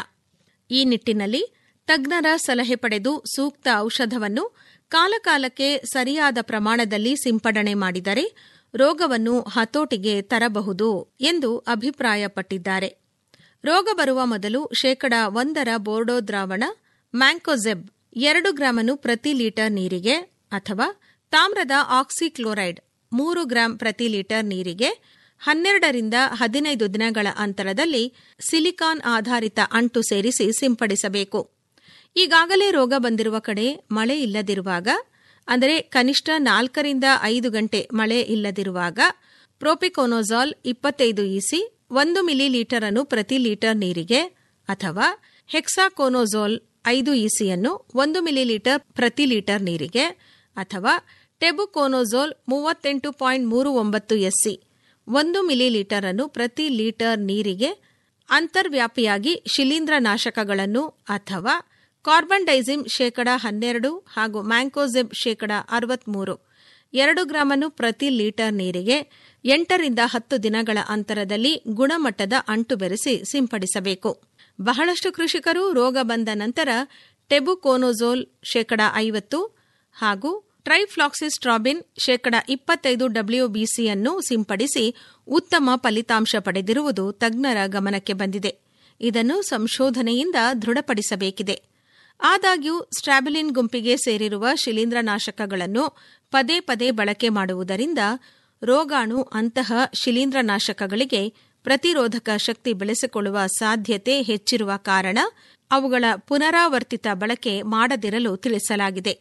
ಈ ನಿಟ್ಟಿನಲ್ಲಿ ತಜ್ಞರ ಸಲಹೆ ಪಡೆದು ಸೂಕ್ತ ಔಷಧವನ್ನು ಕಾಲಕಾಲಕ್ಕೆ ಸರಿಯಾದ ಪ್ರಮಾಣದಲ್ಲಿ ಸಿಂಪಡಣೆ ಮಾಡಿದರೆ ರೋಗವನ್ನು ಹತೋಟಿಗೆ ತರಬಹುದು ಎಂದು ಅಭಿಪ್ರಾಯಪಟ್ಟಿದ್ದಾರೆ ರೋಗ ಬರುವ ಮೊದಲು ಶೇಕಡ ಒಂದರ ಬೋರ್ಡೋ ದ್ರಾವಣ ಮ್ಯಾಂಕೋಜೆಬ್ ಎರಡು ಗ್ರಾಮನ್ನು ಪ್ರತಿ ಲೀಟರ್ ನೀರಿಗೆ ಅಥವಾ ತಾಮ್ರದ ಆಕ್ಸಿಕ್ಲೋರೈಡ್ ಮೂರು ಗ್ರಾಂ ಪ್ರತಿ ಲೀಟರ್ ನೀರಿಗೆ ಹನ್ನೆರಡರಿಂದ ಹದಿನೈದು ದಿನಗಳ ಅಂತರದಲ್ಲಿ ಸಿಲಿಕಾನ್ ಆಧಾರಿತ ಅಂಟು ಸೇರಿಸಿ ಸಿಂಪಡಿಸಬೇಕು ಈಗಾಗಲೇ ರೋಗ ಬಂದಿರುವ ಕಡೆ ಮಳೆ ಇಲ್ಲದಿರುವಾಗ ಅಂದರೆ ಕನಿಷ್ಠ ನಾಲ್ಕರಿಂದ ಐದು ಗಂಟೆ ಮಳೆ ಇಲ್ಲದಿರುವಾಗ ಪ್ರೋಪಿಕೋನೋಜಾಲ್ ಇಪ್ಪತ್ತೈದು ಇಸಿ ಒಂದು ಮಿಲಿ ಲೀಟರ್ ಅನ್ನು ಪ್ರತಿ ಲೀಟರ್ ನೀರಿಗೆ ಅಥವಾ ಹೆಕ್ಸಾಕೋನೋಜೋಲ್ ಐದು ಇಸಿಯನ್ನು ಒಂದು ಮಿಲಿ ಲೀಟರ್ ಪ್ರತಿ ಲೀಟರ್ ನೀರಿಗೆ ಅಥವಾ ಟೆಬುಕೋನೋಜೋಲ್ ಮೂವತ್ತೆಂಟು ಪಾಯಿಂಟ್ ಮೂರು ಒಂಬತ್ತು ಎಸ್ಸಿ ಒಂದು ಮಿಲಿ ಲೀಟರ್ ಅನ್ನು ಪ್ರತಿ ಲೀಟರ್ ನೀರಿಗೆ ಅಂತರ್ವ್ಯಾಪಿಯಾಗಿ ಶಿಲೀಂಧ್ರ ನಾಶಕಗಳನ್ನು ಅಥವಾ ಕಾರ್ಬನ್ ಡೈಸಿಮ್ ಶೇಕಡ ಹನ್ನೆರಡು ಹಾಗೂ ಮ್ಯಾಂಕೋಜೆಬ್ ಶೇಕಡ ಅರವತ್ಮೂರು ಎರಡು ಗ್ರಾಮನ್ನು ಪ್ರತಿ ಲೀಟರ್ ನೀರಿಗೆ ಎಂಟರಿಂದ ಹತ್ತು ದಿನಗಳ ಅಂತರದಲ್ಲಿ ಗುಣಮಟ್ಟದ ಅಂಟು ಬೆರೆಸಿ ಸಿಂಪಡಿಸಬೇಕು ಬಹಳಷ್ಟು ಕೃಷಿಕರು ರೋಗ ಬಂದ ನಂತರ ಟೆಬುಕೋನೋಜೋಲ್ ಶೇಕಡ ಐವತ್ತು ಹಾಗೂ ಟ್ರೈಫ್ಲಾಕ್ಸಿಸ್ಟ್ರಾಬಿನ್ ಶೇಕಡ ಇಪ್ಪತ್ತೈದು ಡಬ್ಲ್ಯೂಬಿಸಿಯನ್ನು ಸಿಂಪಡಿಸಿ ಉತ್ತಮ ಫಲಿತಾಂಶ ಪಡೆದಿರುವುದು ತಜ್ಞರ ಗಮನಕ್ಕೆ ಬಂದಿದೆ ಇದನ್ನು ಸಂಶೋಧನೆಯಿಂದ ದೃಢಪಡಿಸಬೇಕಿದೆ ಆದಾಗ್ಯೂ ಸ್ಟ್ರಾಬಿಲಿನ್ ಗುಂಪಿಗೆ ಸೇರಿರುವ ಶಿಲೀಂಧ್ರನಾಶಕಗಳನ್ನು ಪದೇ ಪದೇ ಬಳಕೆ ಮಾಡುವುದರಿಂದ ರೋಗಾಣು ಅಂತಹ ಶಿಲೀಂಧ್ರನಾಶಕಗಳಿಗೆ ಪ್ರತಿರೋಧಕ ಶಕ್ತಿ ಬೆಳೆಸಿಕೊಳ್ಳುವ ಸಾಧ್ಯತೆ ಹೆಚ್ಚಿರುವ ಕಾರಣ ಅವುಗಳ ಪುನರಾವರ್ತಿತ ಬಳಕೆ ಮಾಡದಿರಲು ತಿಳಿಸಲಾಗಿದೆ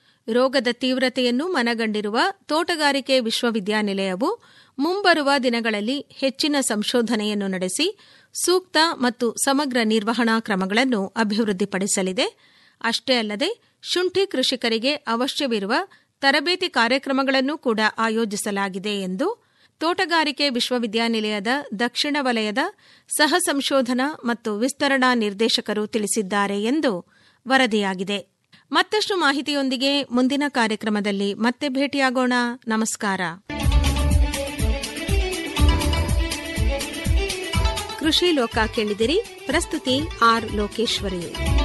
ರೋಗದ ತೀವ್ರತೆಯನ್ನು ಮನಗಂಡಿರುವ ತೋಟಗಾರಿಕೆ ವಿಶ್ವವಿದ್ಯಾನಿಲಯವು ಮುಂಬರುವ ದಿನಗಳಲ್ಲಿ ಹೆಚ್ಚಿನ ಸಂಶೋಧನೆಯನ್ನು ನಡೆಸಿ ಸೂಕ್ತ ಮತ್ತು ಸಮಗ್ರ ನಿರ್ವಹಣಾ ಕ್ರಮಗಳನ್ನು ಅಭಿವೃದ್ಧಿಪಡಿಸಲಿದೆ ಅಷ್ಟೇ ಅಲ್ಲದೆ ಶುಂಠಿ ಕೃಷಿಕರಿಗೆ ಅವಶ್ಯವಿರುವ ತರಬೇತಿ ಕಾರ್ಯಕ್ರಮಗಳನ್ನು ಕೂಡ ಆಯೋಜಿಸಲಾಗಿದೆ ಎಂದು ತೋಟಗಾರಿಕೆ ವಿಶ್ವವಿದ್ಯಾನಿಲಯದ ದಕ್ಷಿಣ ವಲಯದ ಸಹ ಸಂಶೋಧನಾ ಮತ್ತು ವಿಸ್ತರಣಾ ನಿರ್ದೇಶಕರು ತಿಳಿಸಿದ್ದಾರೆ ಎಂದು ವರದಿಯಾಗಿದೆ ಮತ್ತಷ್ಟು ಮಾಹಿತಿಯೊಂದಿಗೆ ಮುಂದಿನ ಕಾರ್ಯಕ್ರಮದಲ್ಲಿ ಮತ್ತೆ ಭೇಟಿಯಾಗೋಣ ನಮಸ್ಕಾರ ಕೃಷಿ ಲೋಕ ಕೇಳಿದಿರಿ ಪ್ರಸ್ತುತಿ ಆರ್ ಲೋಕೇಶ್ವರಿ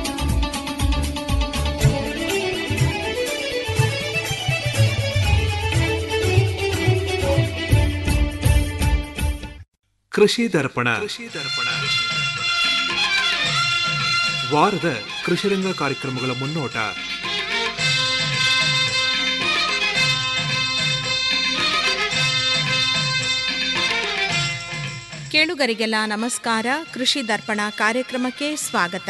ಕೃಷಿ ದರ್ಪಣ ವಾರದ ಕೃಷಿರಂಗ ಕಾರ್ಯಕ್ರಮಗಳ ಮುನ್ನೋಟ ಕೇಳುಗರಿಗೆಲ್ಲ ನಮಸ್ಕಾರ ಕೃಷಿ ದರ್ಪಣ ಕಾರ್ಯಕ್ರಮಕ್ಕೆ ಸ್ವಾಗತ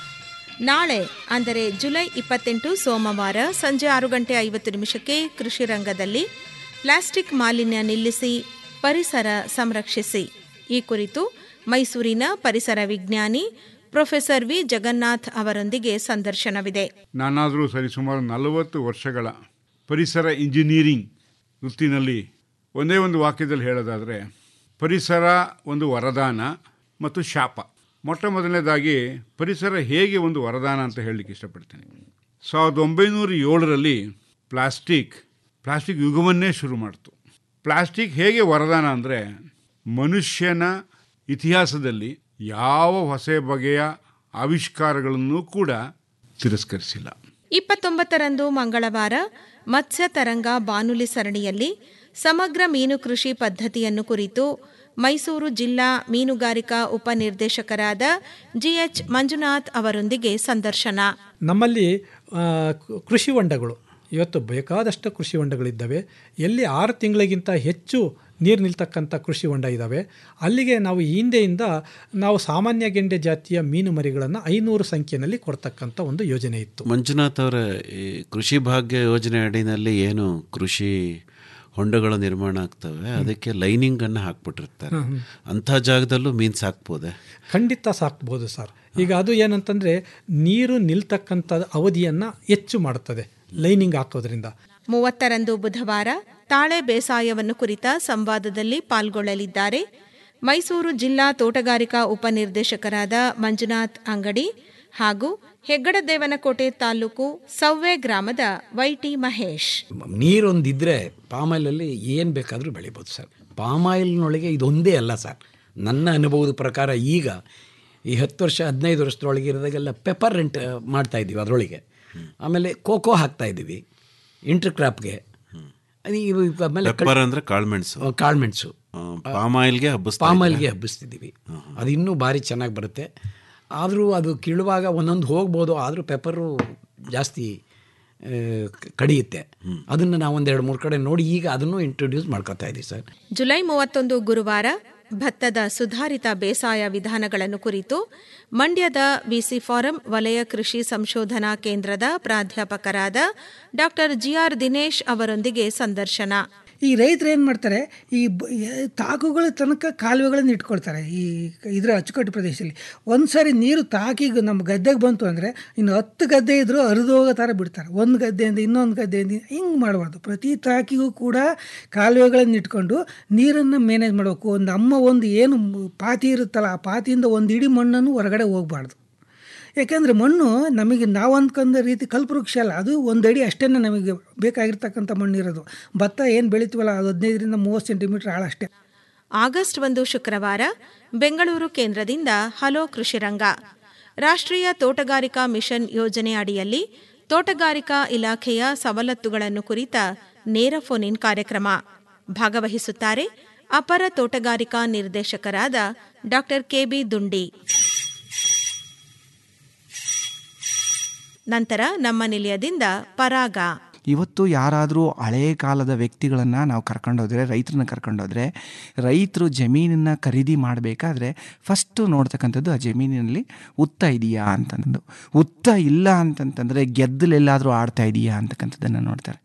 ನಾಳೆ ಅಂದರೆ ಜುಲೈ ಇಪ್ಪತ್ತೆಂಟು ಸೋಮವಾರ ಸಂಜೆ ಆರು ಗಂಟೆ ಐವತ್ತು ನಿಮಿಷಕ್ಕೆ ಕೃಷಿ ರಂಗದಲ್ಲಿ ಪ್ಲಾಸ್ಟಿಕ್ ಮಾಲಿನ್ಯ ನಿಲ್ಲಿಸಿ ಪರಿಸರ ಸಂರಕ್ಷಿಸಿ ಈ ಕುರಿತು ಮೈಸೂರಿನ ಪರಿಸರ ವಿಜ್ಞಾನಿ ಪ್ರೊಫೆಸರ್ ವಿ ಜಗನ್ನಾಥ್ ಅವರೊಂದಿಗೆ ಸಂದರ್ಶನವಿದೆ ನಾನಾದರೂ ಸರಿಸುಮಾರು ನಲವತ್ತು ವರ್ಷಗಳ ಪರಿಸರ ಇಂಜಿನಿಯರಿಂಗ್ ವೃತ್ತಿನಲ್ಲಿ ಒಂದೇ ಒಂದು ವಾಕ್ಯದಲ್ಲಿ ಹೇಳೋದಾದರೆ ಪರಿಸರ ಒಂದು ವರದಾನ ಮತ್ತು ಶಾಪ ಮೊಟ್ಟ ಮೊದಲನೇದಾಗಿ ಪರಿಸರ ಹೇಗೆ ಒಂದು ವರದಾನ ಅಂತ ಹೇಳಲಿಕ್ಕೆ ಇಷ್ಟಪಡ್ತೀನಿ ಸಾವಿರದ ಒಂಬೈನೂರ ಏಳರಲ್ಲಿ ಪ್ಲಾಸ್ಟಿಕ್ ಪ್ಲಾಸ್ಟಿಕ್ ಯುಗವನ್ನೇ ಶುರು ಮಾಡಿತು ಪ್ಲಾಸ್ಟಿಕ್ ಹೇಗೆ ವರದಾನ ಅಂದರೆ ಮನುಷ್ಯನ ಇತಿಹಾಸದಲ್ಲಿ ಯಾವ ಹೊಸ ಬಗೆಯ ಆವಿಷ್ಕಾರಗಳನ್ನು ಕೂಡ ತಿರಸ್ಕರಿಸಿಲ್ಲ ಇಪ್ಪತ್ತೊಂಬತ್ತರಂದು ಮಂಗಳವಾರ ಮತ್ಸ್ಯ ತರಂಗ ಬಾನುಲಿ ಸರಣಿಯಲ್ಲಿ ಸಮಗ್ರ ಮೀನು ಕೃಷಿ ಪದ್ಧತಿಯನ್ನು ಕುರಿತು ಮೈಸೂರು ಜಿಲ್ಲಾ ಮೀನುಗಾರಿಕಾ ಉಪನಿರ್ದೇಶಕರಾದ ಜಿಎಚ್ ಮಂಜುನಾಥ್ ಅವರೊಂದಿಗೆ ಸಂದರ್ಶನ ನಮ್ಮಲ್ಲಿ ಆ, ಕ- ಕೃಷಿ ಹೊಂಡಗಳು ಇವತ್ತು ಬೇಕಾದಷ್ಟು ಕೃಷಿ ಹೊಂಡಗಳಿದ್ದಾವೆ ಎಲ್ಲಿ ಆರು ತಿಂಗಳಿಗಿಂತ ಹೆಚ್ಚು ನೀರು ನಿಲ್ತಕ್ಕಂಥ ಕೃಷಿ ಹೊಂಡ ಇದ್ದಾವೆ ಅಲ್ಲಿಗೆ ನಾವು ಈ ಹಿಂದೆಯಿಂದ ನಾವು ಸಾಮಾನ್ಯ ಗೆಂಡೆ ಜಾತಿಯ ಮೀನು ಮರಿಗಳನ್ನು ಐನೂರು ಸಂಖ್ಯೆಯಲ್ಲಿ ಕೊಡ್ತಕ್ಕಂಥ ಒಂದು ಯೋಜನೆ ಇತ್ತು ಮಂಜುನಾಥ್ ಅವರ ಈ ಕೃಷಿ ಭಾಗ್ಯ ಯೋಜನೆ ಅಡಿನಲ್ಲಿ ಏನು ಕೃಷಿ ಹೊಂಡಗಳ ನಿರ್ಮಾಣ ಆಗ್ತವೆ ಅದಕ್ಕೆ ಲೈನಿಂಗ್ ಅನ್ನು ಹಾಕ್ಬಿಟ್ಟಿರ್ತಾರೆ ಹ್ಮ್, ಹ್ಮ್. ಅಂಥ ಜಾಗದಲ್ಲೂ ಮೀನು ಸಾಕ್ಬೋದೆ ಖಂಡಿತ ಸಾಕ್ಬೋದು ಸರ್ ಈಗ ಅದು ಏನಂತಂದರೆ ನೀರು ನಿಲ್ತಕ್ಕಂಥ ಅವಧಿಯನ್ನು ಹೆಚ್ಚು ಮಾಡುತ್ತದೆ ಲೈನಿಂಗ್ ಹಾಕೋದ್ರಿಂದ ಮೂವತ್ತರಂದು ಬುಧವಾರ ತಾಳೆ ಬೇಸಾಯವನ್ನು ಕುರಿತ ಸಂವಾದದಲ್ಲಿ ಪಾಲ್ಗೊಳ್ಳಲಿದ್ದಾರೆ ಮೈಸೂರು ಜಿಲ್ಲಾ ತೋಟಗಾರಿಕಾ ಉಪನಿರ್ದೇಶಕರಾದ ಮಂಜುನಾಥ್ ಅಂಗಡಿ ಹಾಗೂ ಹೆಗ್ಗಡದೇವನಕೋಟೆ ತಾಲೂಕು ಸವ್ವೆ ಗ್ರಾಮದ ವೈಟಿ ಮಹೇಶ್ ನೀರೊಂದಿದ್ರೆ ಪಾಮಾಯಿಲಲ್ಲಿ ಏನು ಬೇಕಾದರೂ ಬೆಳಿಬೋದು ಸರ್ ಪಾಮಾಯಿಲ್ನೊಳಗೆ ಇದೊಂದೇ ಅಲ್ಲ ಸರ್ ನನ್ನ ಅನುಭವದ ಪ್ರಕಾರ ಈಗ ಈ ಹತ್ತು ವರ್ಷ ಹದಿನೈದು ವರ್ಷದೊಳಗೆ ಇರೋದಾಗೆಲ್ಲ ಪೆಪ್ಪರ್ ರೆಂಟ್ ಮಾಡ್ತಾ ಇದ್ದೀವಿ ಅದರೊಳಗೆ ಆಮೇಲೆ ಕೋಕೋ ಹಾಕ್ತಾ ಇದ್ದೀವಿ ಇಂಟರ್ ಕ್ರಾಪ್ಗೆ ಆಮೇಲೆ ಪೆಪ್ಪರ್ ಅಂದ್ರೆ ಕಾಳ್ಮೆಣಸು ಕಾಳ್ಮೆಣಸು ಪಾಮ್ ಆಯಿಲ್ಗೆ ಹಬ್ಬಿಸ್ತಾ ಪಾಮ್ ಇದ್ದೀರಾ? ಆಯಿಲ್ಗೆ ಹಬ್ಬಿಸ್ತಿದ್ದೀವಿ ಅದು ಇನ್ನೂ ಭಾರಿ ಚೆನ್ನಾಗಿ ಬರುತ್ತೆ ಆದರೂ ಅದು ಕೀಳುವಾಗ ಒಂದೊಂದು ಹೋಗ್ಬೋದು ಆದರೂ ಪೆಪ್ಪರು ಜಾಸ್ತಿ ಆ, ಕ- ಕಡಿಯುತ್ತೆ ಅದನ್ನು ನಾವು ಒಂದು ಎರಡು ಮೂರು ಕಡೆ ನೋಡಿ ಈಗ ಅದನ್ನು ಇಂಟ್ರೊಡ್ಯೂಸ್ ಮಾಡ್ಕೊತಾ ಇದ್ದೀವಿ ಸರ್ ಜುಲೈ ಮೂವತ್ತೊಂದು ಗುರುವಾರ ಭತ್ತದ ಸುಧಾರಿತ ಬೇಸಾಯ ವಿಧಾನಗಳನ್ನು ಕುರಿತು ಮಂಡ್ಯದ ವಿಸಿ ಫಾರಂ ವಲಯ ಕೃಷಿ ಸಂಶೋಧನಾ ಕೇಂದ್ರದ ಪ್ರಾಧ್ಯಾಪಕರಾದ ಡಾಕ್ಟರ್ ಜಿಆರ್ ದಿನೇಶ್ ಅವರೊಂದಿಗೆ ಸಂದರ್ಶನ ಈ ರೈತರು ಏನು ಮಾಡ್ತಾರೆ ಈ ಬ- ಯ- ತಾಕುಗಳ ತನಕ ಕಾಲುವೆಗಳನ್ನು ಇಟ್ಕೊಳ್ತಾರೆ ಈ ಇದರ ಅಚ್ಚುಕಟ್ಟು ಪ್ರದೇಶದಲ್ಲಿ ಒಂದು ಸಾರಿ ನೀರು ತಾಕಿ ಗ- ನಮ್ಮ ಗದ್ದೆಗೆ ಬಂತು ಅಂದರೆ ಇನ್ನು ಹತ್ತು ಗದ್ದೆ ಇದ್ದರೂ ಹರಿದು ಹೋಗೋ ಥರ ಬಿಡ್ತಾರೆ ಒಂದು ಗದ್ದೆಯಿಂದ ಇನ್ನೊಂದು ಗದ್ದೆಯಿಂದ ಹಿಂಗೆ ಮಾಡಬಾರ್ದು ಪ್ರತಿ ತಾಕಿಗೂ ಕೂಡ ಕಾಲುವೆಗಳನ್ನು ಇಟ್ಕೊಂಡು ನೀರನ್ನು ಮ್ಯಾನೇಜ್ ಮಾಡಬೇಕು ಒಂದು ಅಮ್ಮ ಒಂದು ಏನು ಮ್- ಪಾತಿ ಇರುತ್ತಲ್ಲ ಆ ಪಾತಿಯಿಂದ ಒಂದು ಇಡೀ ಮಣ್ಣನ್ನು ಹೊರಗಡೆ ಹೋಗಬಾರ್ದು ಯಾಕೆಂದರೆ ಮಣ್ಣು ನಮಗೆ ನಾವು ಅಂದ್ಕೊಂಡ ರೀತಿ ಕಲ್ಪವೃಕ್ಷ ಅಲ್ಲ ಅದು ಒಂದು ಅಡಿ ಅಷ್ಟೇ ನಮಗೆ ಬೇಕಾಗಿರ್ತಕ್ಕಂಥ ಮಣ್ಣು ಇರೋದು ಭತ್ತ ಏನು ಬೆಳಿತೀವಲ್ಲ ಅದು ಹದಿನೈದರಿಂದ ಮೂವತ್ತು ಸೆಂಟಿಮೀಟ್ರ್ ಆಳ ಅಷ್ಟೇ ಆಗಸ್ಟ್ ಒಂದು ಶುಕ್ರವಾರ ಬೆಂಗಳೂರು ಕೇಂದ್ರದಿಂದ ಹಲೋ ಕೃಷಿರಂಗ ರಾಷ್ಟ್ರೀಯ ತೋಟಗಾರಿಕಾ ಮಿಷನ್ ಯೋಜನೆ ಅಡಿಯಲ್ಲಿ ತೋಟಗಾರಿಕಾ ಇಲಾಖೆಯ ಸವಲತ್ತುಗಳನ್ನು ಕುರಿತ ನೇರ ಫೋನ್ ಇನ್ ಕಾರ್ಯಕ್ರಮ ಭಾಗವಹಿಸುತ್ತಾರೆ ಅಪರ ತೋಟಗಾರಿಕಾ ನಿರ್ದೇಶಕರಾದ ಡಾಕ್ಟರ್ ಕೆಬಿ ದುಂಡಿ ನಂತರ ನಮ್ಮ ನಿಲಯದಿಂದ ಪರಾಗ ಇವತ್ತು ಯಾರಾದರೂ ಹಳೇ ಕಾಲದ ವ್ಯಕ್ತಿಗಳನ್ನು ನಾವು ಕರ್ಕೊಂಡೋದ್ರೆ ರೈತರನ್ನ ಕರ್ಕೊಂಡೋದ್ರೆ ರೈತರು ಜಮೀನನ್ನು ಖರೀದಿ ಮಾಡಬೇಕಾದ್ರೆ ಫಸ್ಟು ನೋಡ್ತಕ್ಕಂಥದ್ದು ಆ ಜಮೀನಿನಲ್ಲಿ ಉತ್ತ ಇದೆಯಾ ಅಂತಂದು ಉತ್ತ ಇಲ್ಲ ಅಂತಂತಂದರೆ ಗೆದ್ದಲೆಲ್ಲಾದರೂ ಆಡ್ತಾ ಇದೆಯಾ ಅಂತಕ್ಕಂಥದ್ದನ್ನು ನೋಡ್ತಾರೆ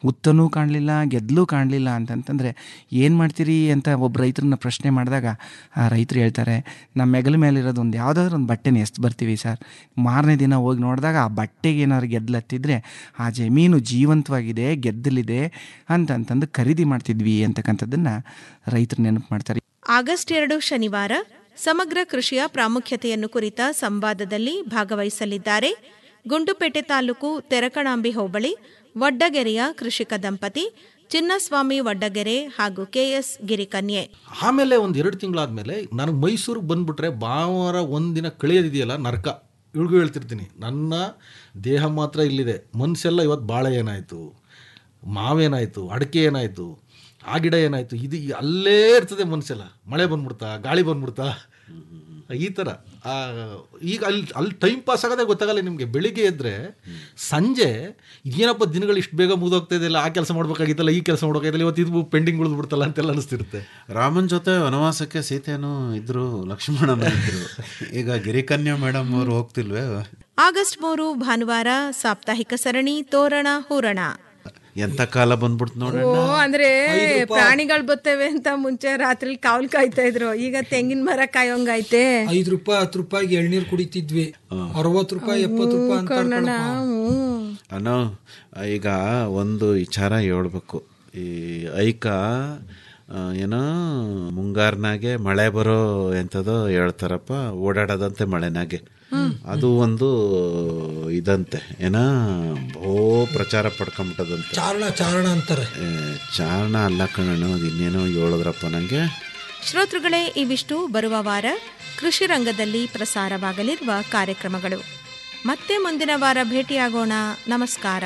ಉತ್ತನೂ ಕಾಣಲಿಲ್ಲ ಗೆದ್ದಲೂ ಕಾಣಲಿಲ್ಲ ಅಂತಂತಂದರೆ ಏನು ಮಾಡ್ತೀರಿ ಅಂತ ಒಬ್ಬ ರೈತರನ್ನ ಪ್ರಶ್ನೆ ಮಾಡಿದಾಗ ಆ ರೈತರು ಹೇಳ್ತಾರೆ ನಮ್ಮ ಮೆಗಲ ಮೇಲೆ ಇರೋದು ಒಂದು ಯಾವುದಾದ್ರೂ ಒಂದು ಬಟ್ಟೆನ ಎಷ್ಟು ಬರ್ತೀವಿ ಸರ್ ಮಾರನೇ ದಿನ ಹೋಗಿ ನೋಡಿದಾಗ ಆ ಬಟ್ಟೆಗೆ ಏನಾದ್ರು ಗೆದ್ದಲತ್ತಿದ್ರೆ ಆ ಜಮೀನು ಜೀವಂತವಾಗಿದೆ ಗೆದ್ದಲಿದೆ ಅಂತಂತಂದು ಖರೀದಿ ಮಾಡ್ತಿದ್ವಿ ಅಂತಕ್ಕಂಥದ್ದನ್ನು ರೈತರು ನೆನಪು ಮಾಡ್ತಾರೆ ಆಗಸ್ಟ್ ಎರಡು ಶನಿವಾರ ಸಮಗ್ರ ಕೃಷಿಯ ಪ್ರಾಮುಖ್ಯತೆಯನ್ನು ಕುರಿತ ಸಂವಾದದಲ್ಲಿ ಭಾಗವಹಿಸಲಿದ್ದಾರೆ ಗುಂಡುಪೇಟೆ ತಾಲೂಕು ತೆರಕಣಾಂಬಿ ಹೋಬಳಿ ವಡ್ಡಗೆರೆಯ ಕೃಷಿಕ ದಂಪತಿ ಚಿನ್ನಸ್ವಾಮಿ ವಡ್ಡಗೆರೆ ಹಾಗೂ ಕೆಎಸ್ ಗಿರಿಕನ್ಯೆ ಆಮೇಲೆ ಒಂದು ಎರಡು ತಿಂಗಳಾದಮೇಲೆ ನನಗೆ ಮೈಸೂರಿಗೆ ಬಂದ್ಬಿಟ್ರೆ ಭಾನುವಾರ ಒಂದಿನ ಕಳೆಯೋದಿದೆಯಲ್ಲ ನರಕ ಇಳ್ಗೂ ಹೇಳ್ತಿರ್ತೀನಿ ನನ್ನ ದೇಹ ಮಾತ್ರ ಇಲ್ಲಿದೆ ಮನಸ್ಸೆಲ್ಲ ಇವತ್ತು ಬಾಳೆ ಏನಾಯಿತು ಮಾವೇನಾಯಿತು ಅಡಿಕೆ ಏನಾಯಿತು ಆ ಗಿಡ ಏನಾಯಿತು ಇದು ಅಲ್ಲೇ ಇರ್ತದೆ ಮನಸ್ಸೆಲ್ಲ ಮಳೆ ಬಂದ್ಬಿಡ್ತಾ ಗಾಳಿ ಬಂದ್ಬಿಡ್ತಾ ಈ ಥರ ಆ, ಈಗ ಅಲ್ಲಿ ಅಲ್ಲಿ ಟೈಮ್ ಪಾಸ್ ಆಗೋದೇ ಗೊತ್ತಾಗಲ್ಲ ನಿಮಗೆ ಬೆಳಿಗ್ಗೆ ಎದ್ದರೆ ಸಂಜೆ ಏನಪ್ಪ ದಿನಗಳು ಇಷ್ಟು ಬೇಗ ಮುಗಿದೋಗ್ತಾ ಇದೆಯಲ್ಲ ಆ ಕೆಲಸ ಮಾಡ್ಬೇಕಾಗಿತ್ತಲ್ಲ ಈ ಕೆಲಸ ಮಾಡ್ಬೇಕಾಗಿತ್ತಲ್ಲ ಇವತ್ತು ಇದು ಪೆಂಡಿಂಗ್ ಉಳಿದ್ಬಿಡ್ತಲ್ಲ ಅಂತೆಲ್ಲ ಅನಿಸ್ತಿರುತ್ತೆ ರಾಮನ್ ಜೊತೆ ವನವಾಸಕ್ಕೆ ಸೀತೆನೂ ಇದ್ರು ಲಕ್ಷ್ಮಣನ ಇದ್ರು ಈಗ ಗಿರಿಕನ್ಯಾ ಮೇಡಮ್ ಅವರು ಹೋಗ್ತಿಲ್ವೇ ಆಗಸ್ಟ್ ಮೂರು ಭಾನುವಾರ ಸಾಪ್ತಾಹಿಕ ಸರಣಿ ತೋರಣ ಹೂರಣ ಎಂತ ಕಾಲ ಬಂದ್ಬಿಡ್ತು ಓ ನೋಡೋಣ ಅಂದ್ರೆ ಪ್ರಾಣಿಗಳು ಬರ್ತವೆ ಅಂತ ಮುಂಚೆ ರಾತ್ರಿ ಕಾವಲ್ ಕಾಯ್ತಾ ಇದ್ರು ಈಗ ತೆಂಗಿನ ಮರ ಕಾಯೋಂಗೈತೆ ಐದು ರೂಪಾಯಿ ಹತ್ತು ರೂಪಾಯಿಗೆ ಎಳ್ನೀರು ಕುಡಿತಿದ್ವಿ ಅರವತ್ತು ರೂಪಾಯಿ ಎಪ್ಪತ್ತು ರೂಪಾಯಿ ಅಂತ ಕಣಣ್ಣ, ಅನ್ನೋ ಈಗ ಒಂದು ವಿಚಾರ ಹೇಳ್ಬೇಕು ಈ ಐಕ ಆ, ಏನೋ ಮುಂಗಾರ್ನಾಗೆ ಮಳೆ ಬರೋ ಎಂಥದೋ ಹೇಳ್ತಾರಪ್ಪ ಓಡಾಡದಂತೆ ಮಳೆನಾಗೆ ಅದು ಒಂದು ಇದಂತೆ ಏನ ಬಹು ಪ್ರಚಾರ ಪಡ್ಕೊಂಬಿಟ್ಟದಂತೆ ಚಾರಣ ಚಾರಣ ಅಂತಾರೆ ಏ, ಚಾರಣ ಅಲ್ಲ ಕಣಣ್ಣ ಅದು ಇನ್ನೇನೋ ಹೇಳಿದ್ರಪ್ಪ ನನಗೆ ಶ್ರೋತೃಗಳೇ ಇವಿಷ್ಟು ಬರುವ ವಾರ ಕೃಷಿ ರಂಗದಲ್ಲಿ ಪ್ರಸಾರವಾಗಲಿರುವ ಕಾರ್ಯಕ್ರಮಗಳು ಮತ್ತೆ ಮುಂದಿನ ವಾರ ಭೇಟಿಯಾಗೋಣ ನಮಸ್ಕಾರ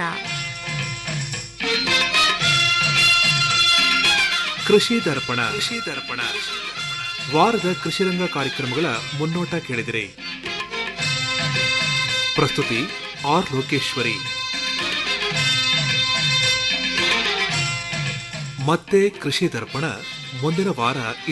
ಕೃಷಿ ದರ್ಪಣ ಕೃಷಿ ದರ್ಪಣ ವಾರದ ಕೃಷಿರಂಗ ಕಾರ್ಯಕ್ರಮಗಳ ಮುನ್ನೋಟ ಕೇಳಿದಿರಿ ಪ್ರಸ್ತುತಿ ಆರ್ ಲೋಕೇಶ್ವರಿ ಮತ್ತೆ ಕೃಷಿ ದರ್ಪಣ ಮುಂದಿನ ವಾರ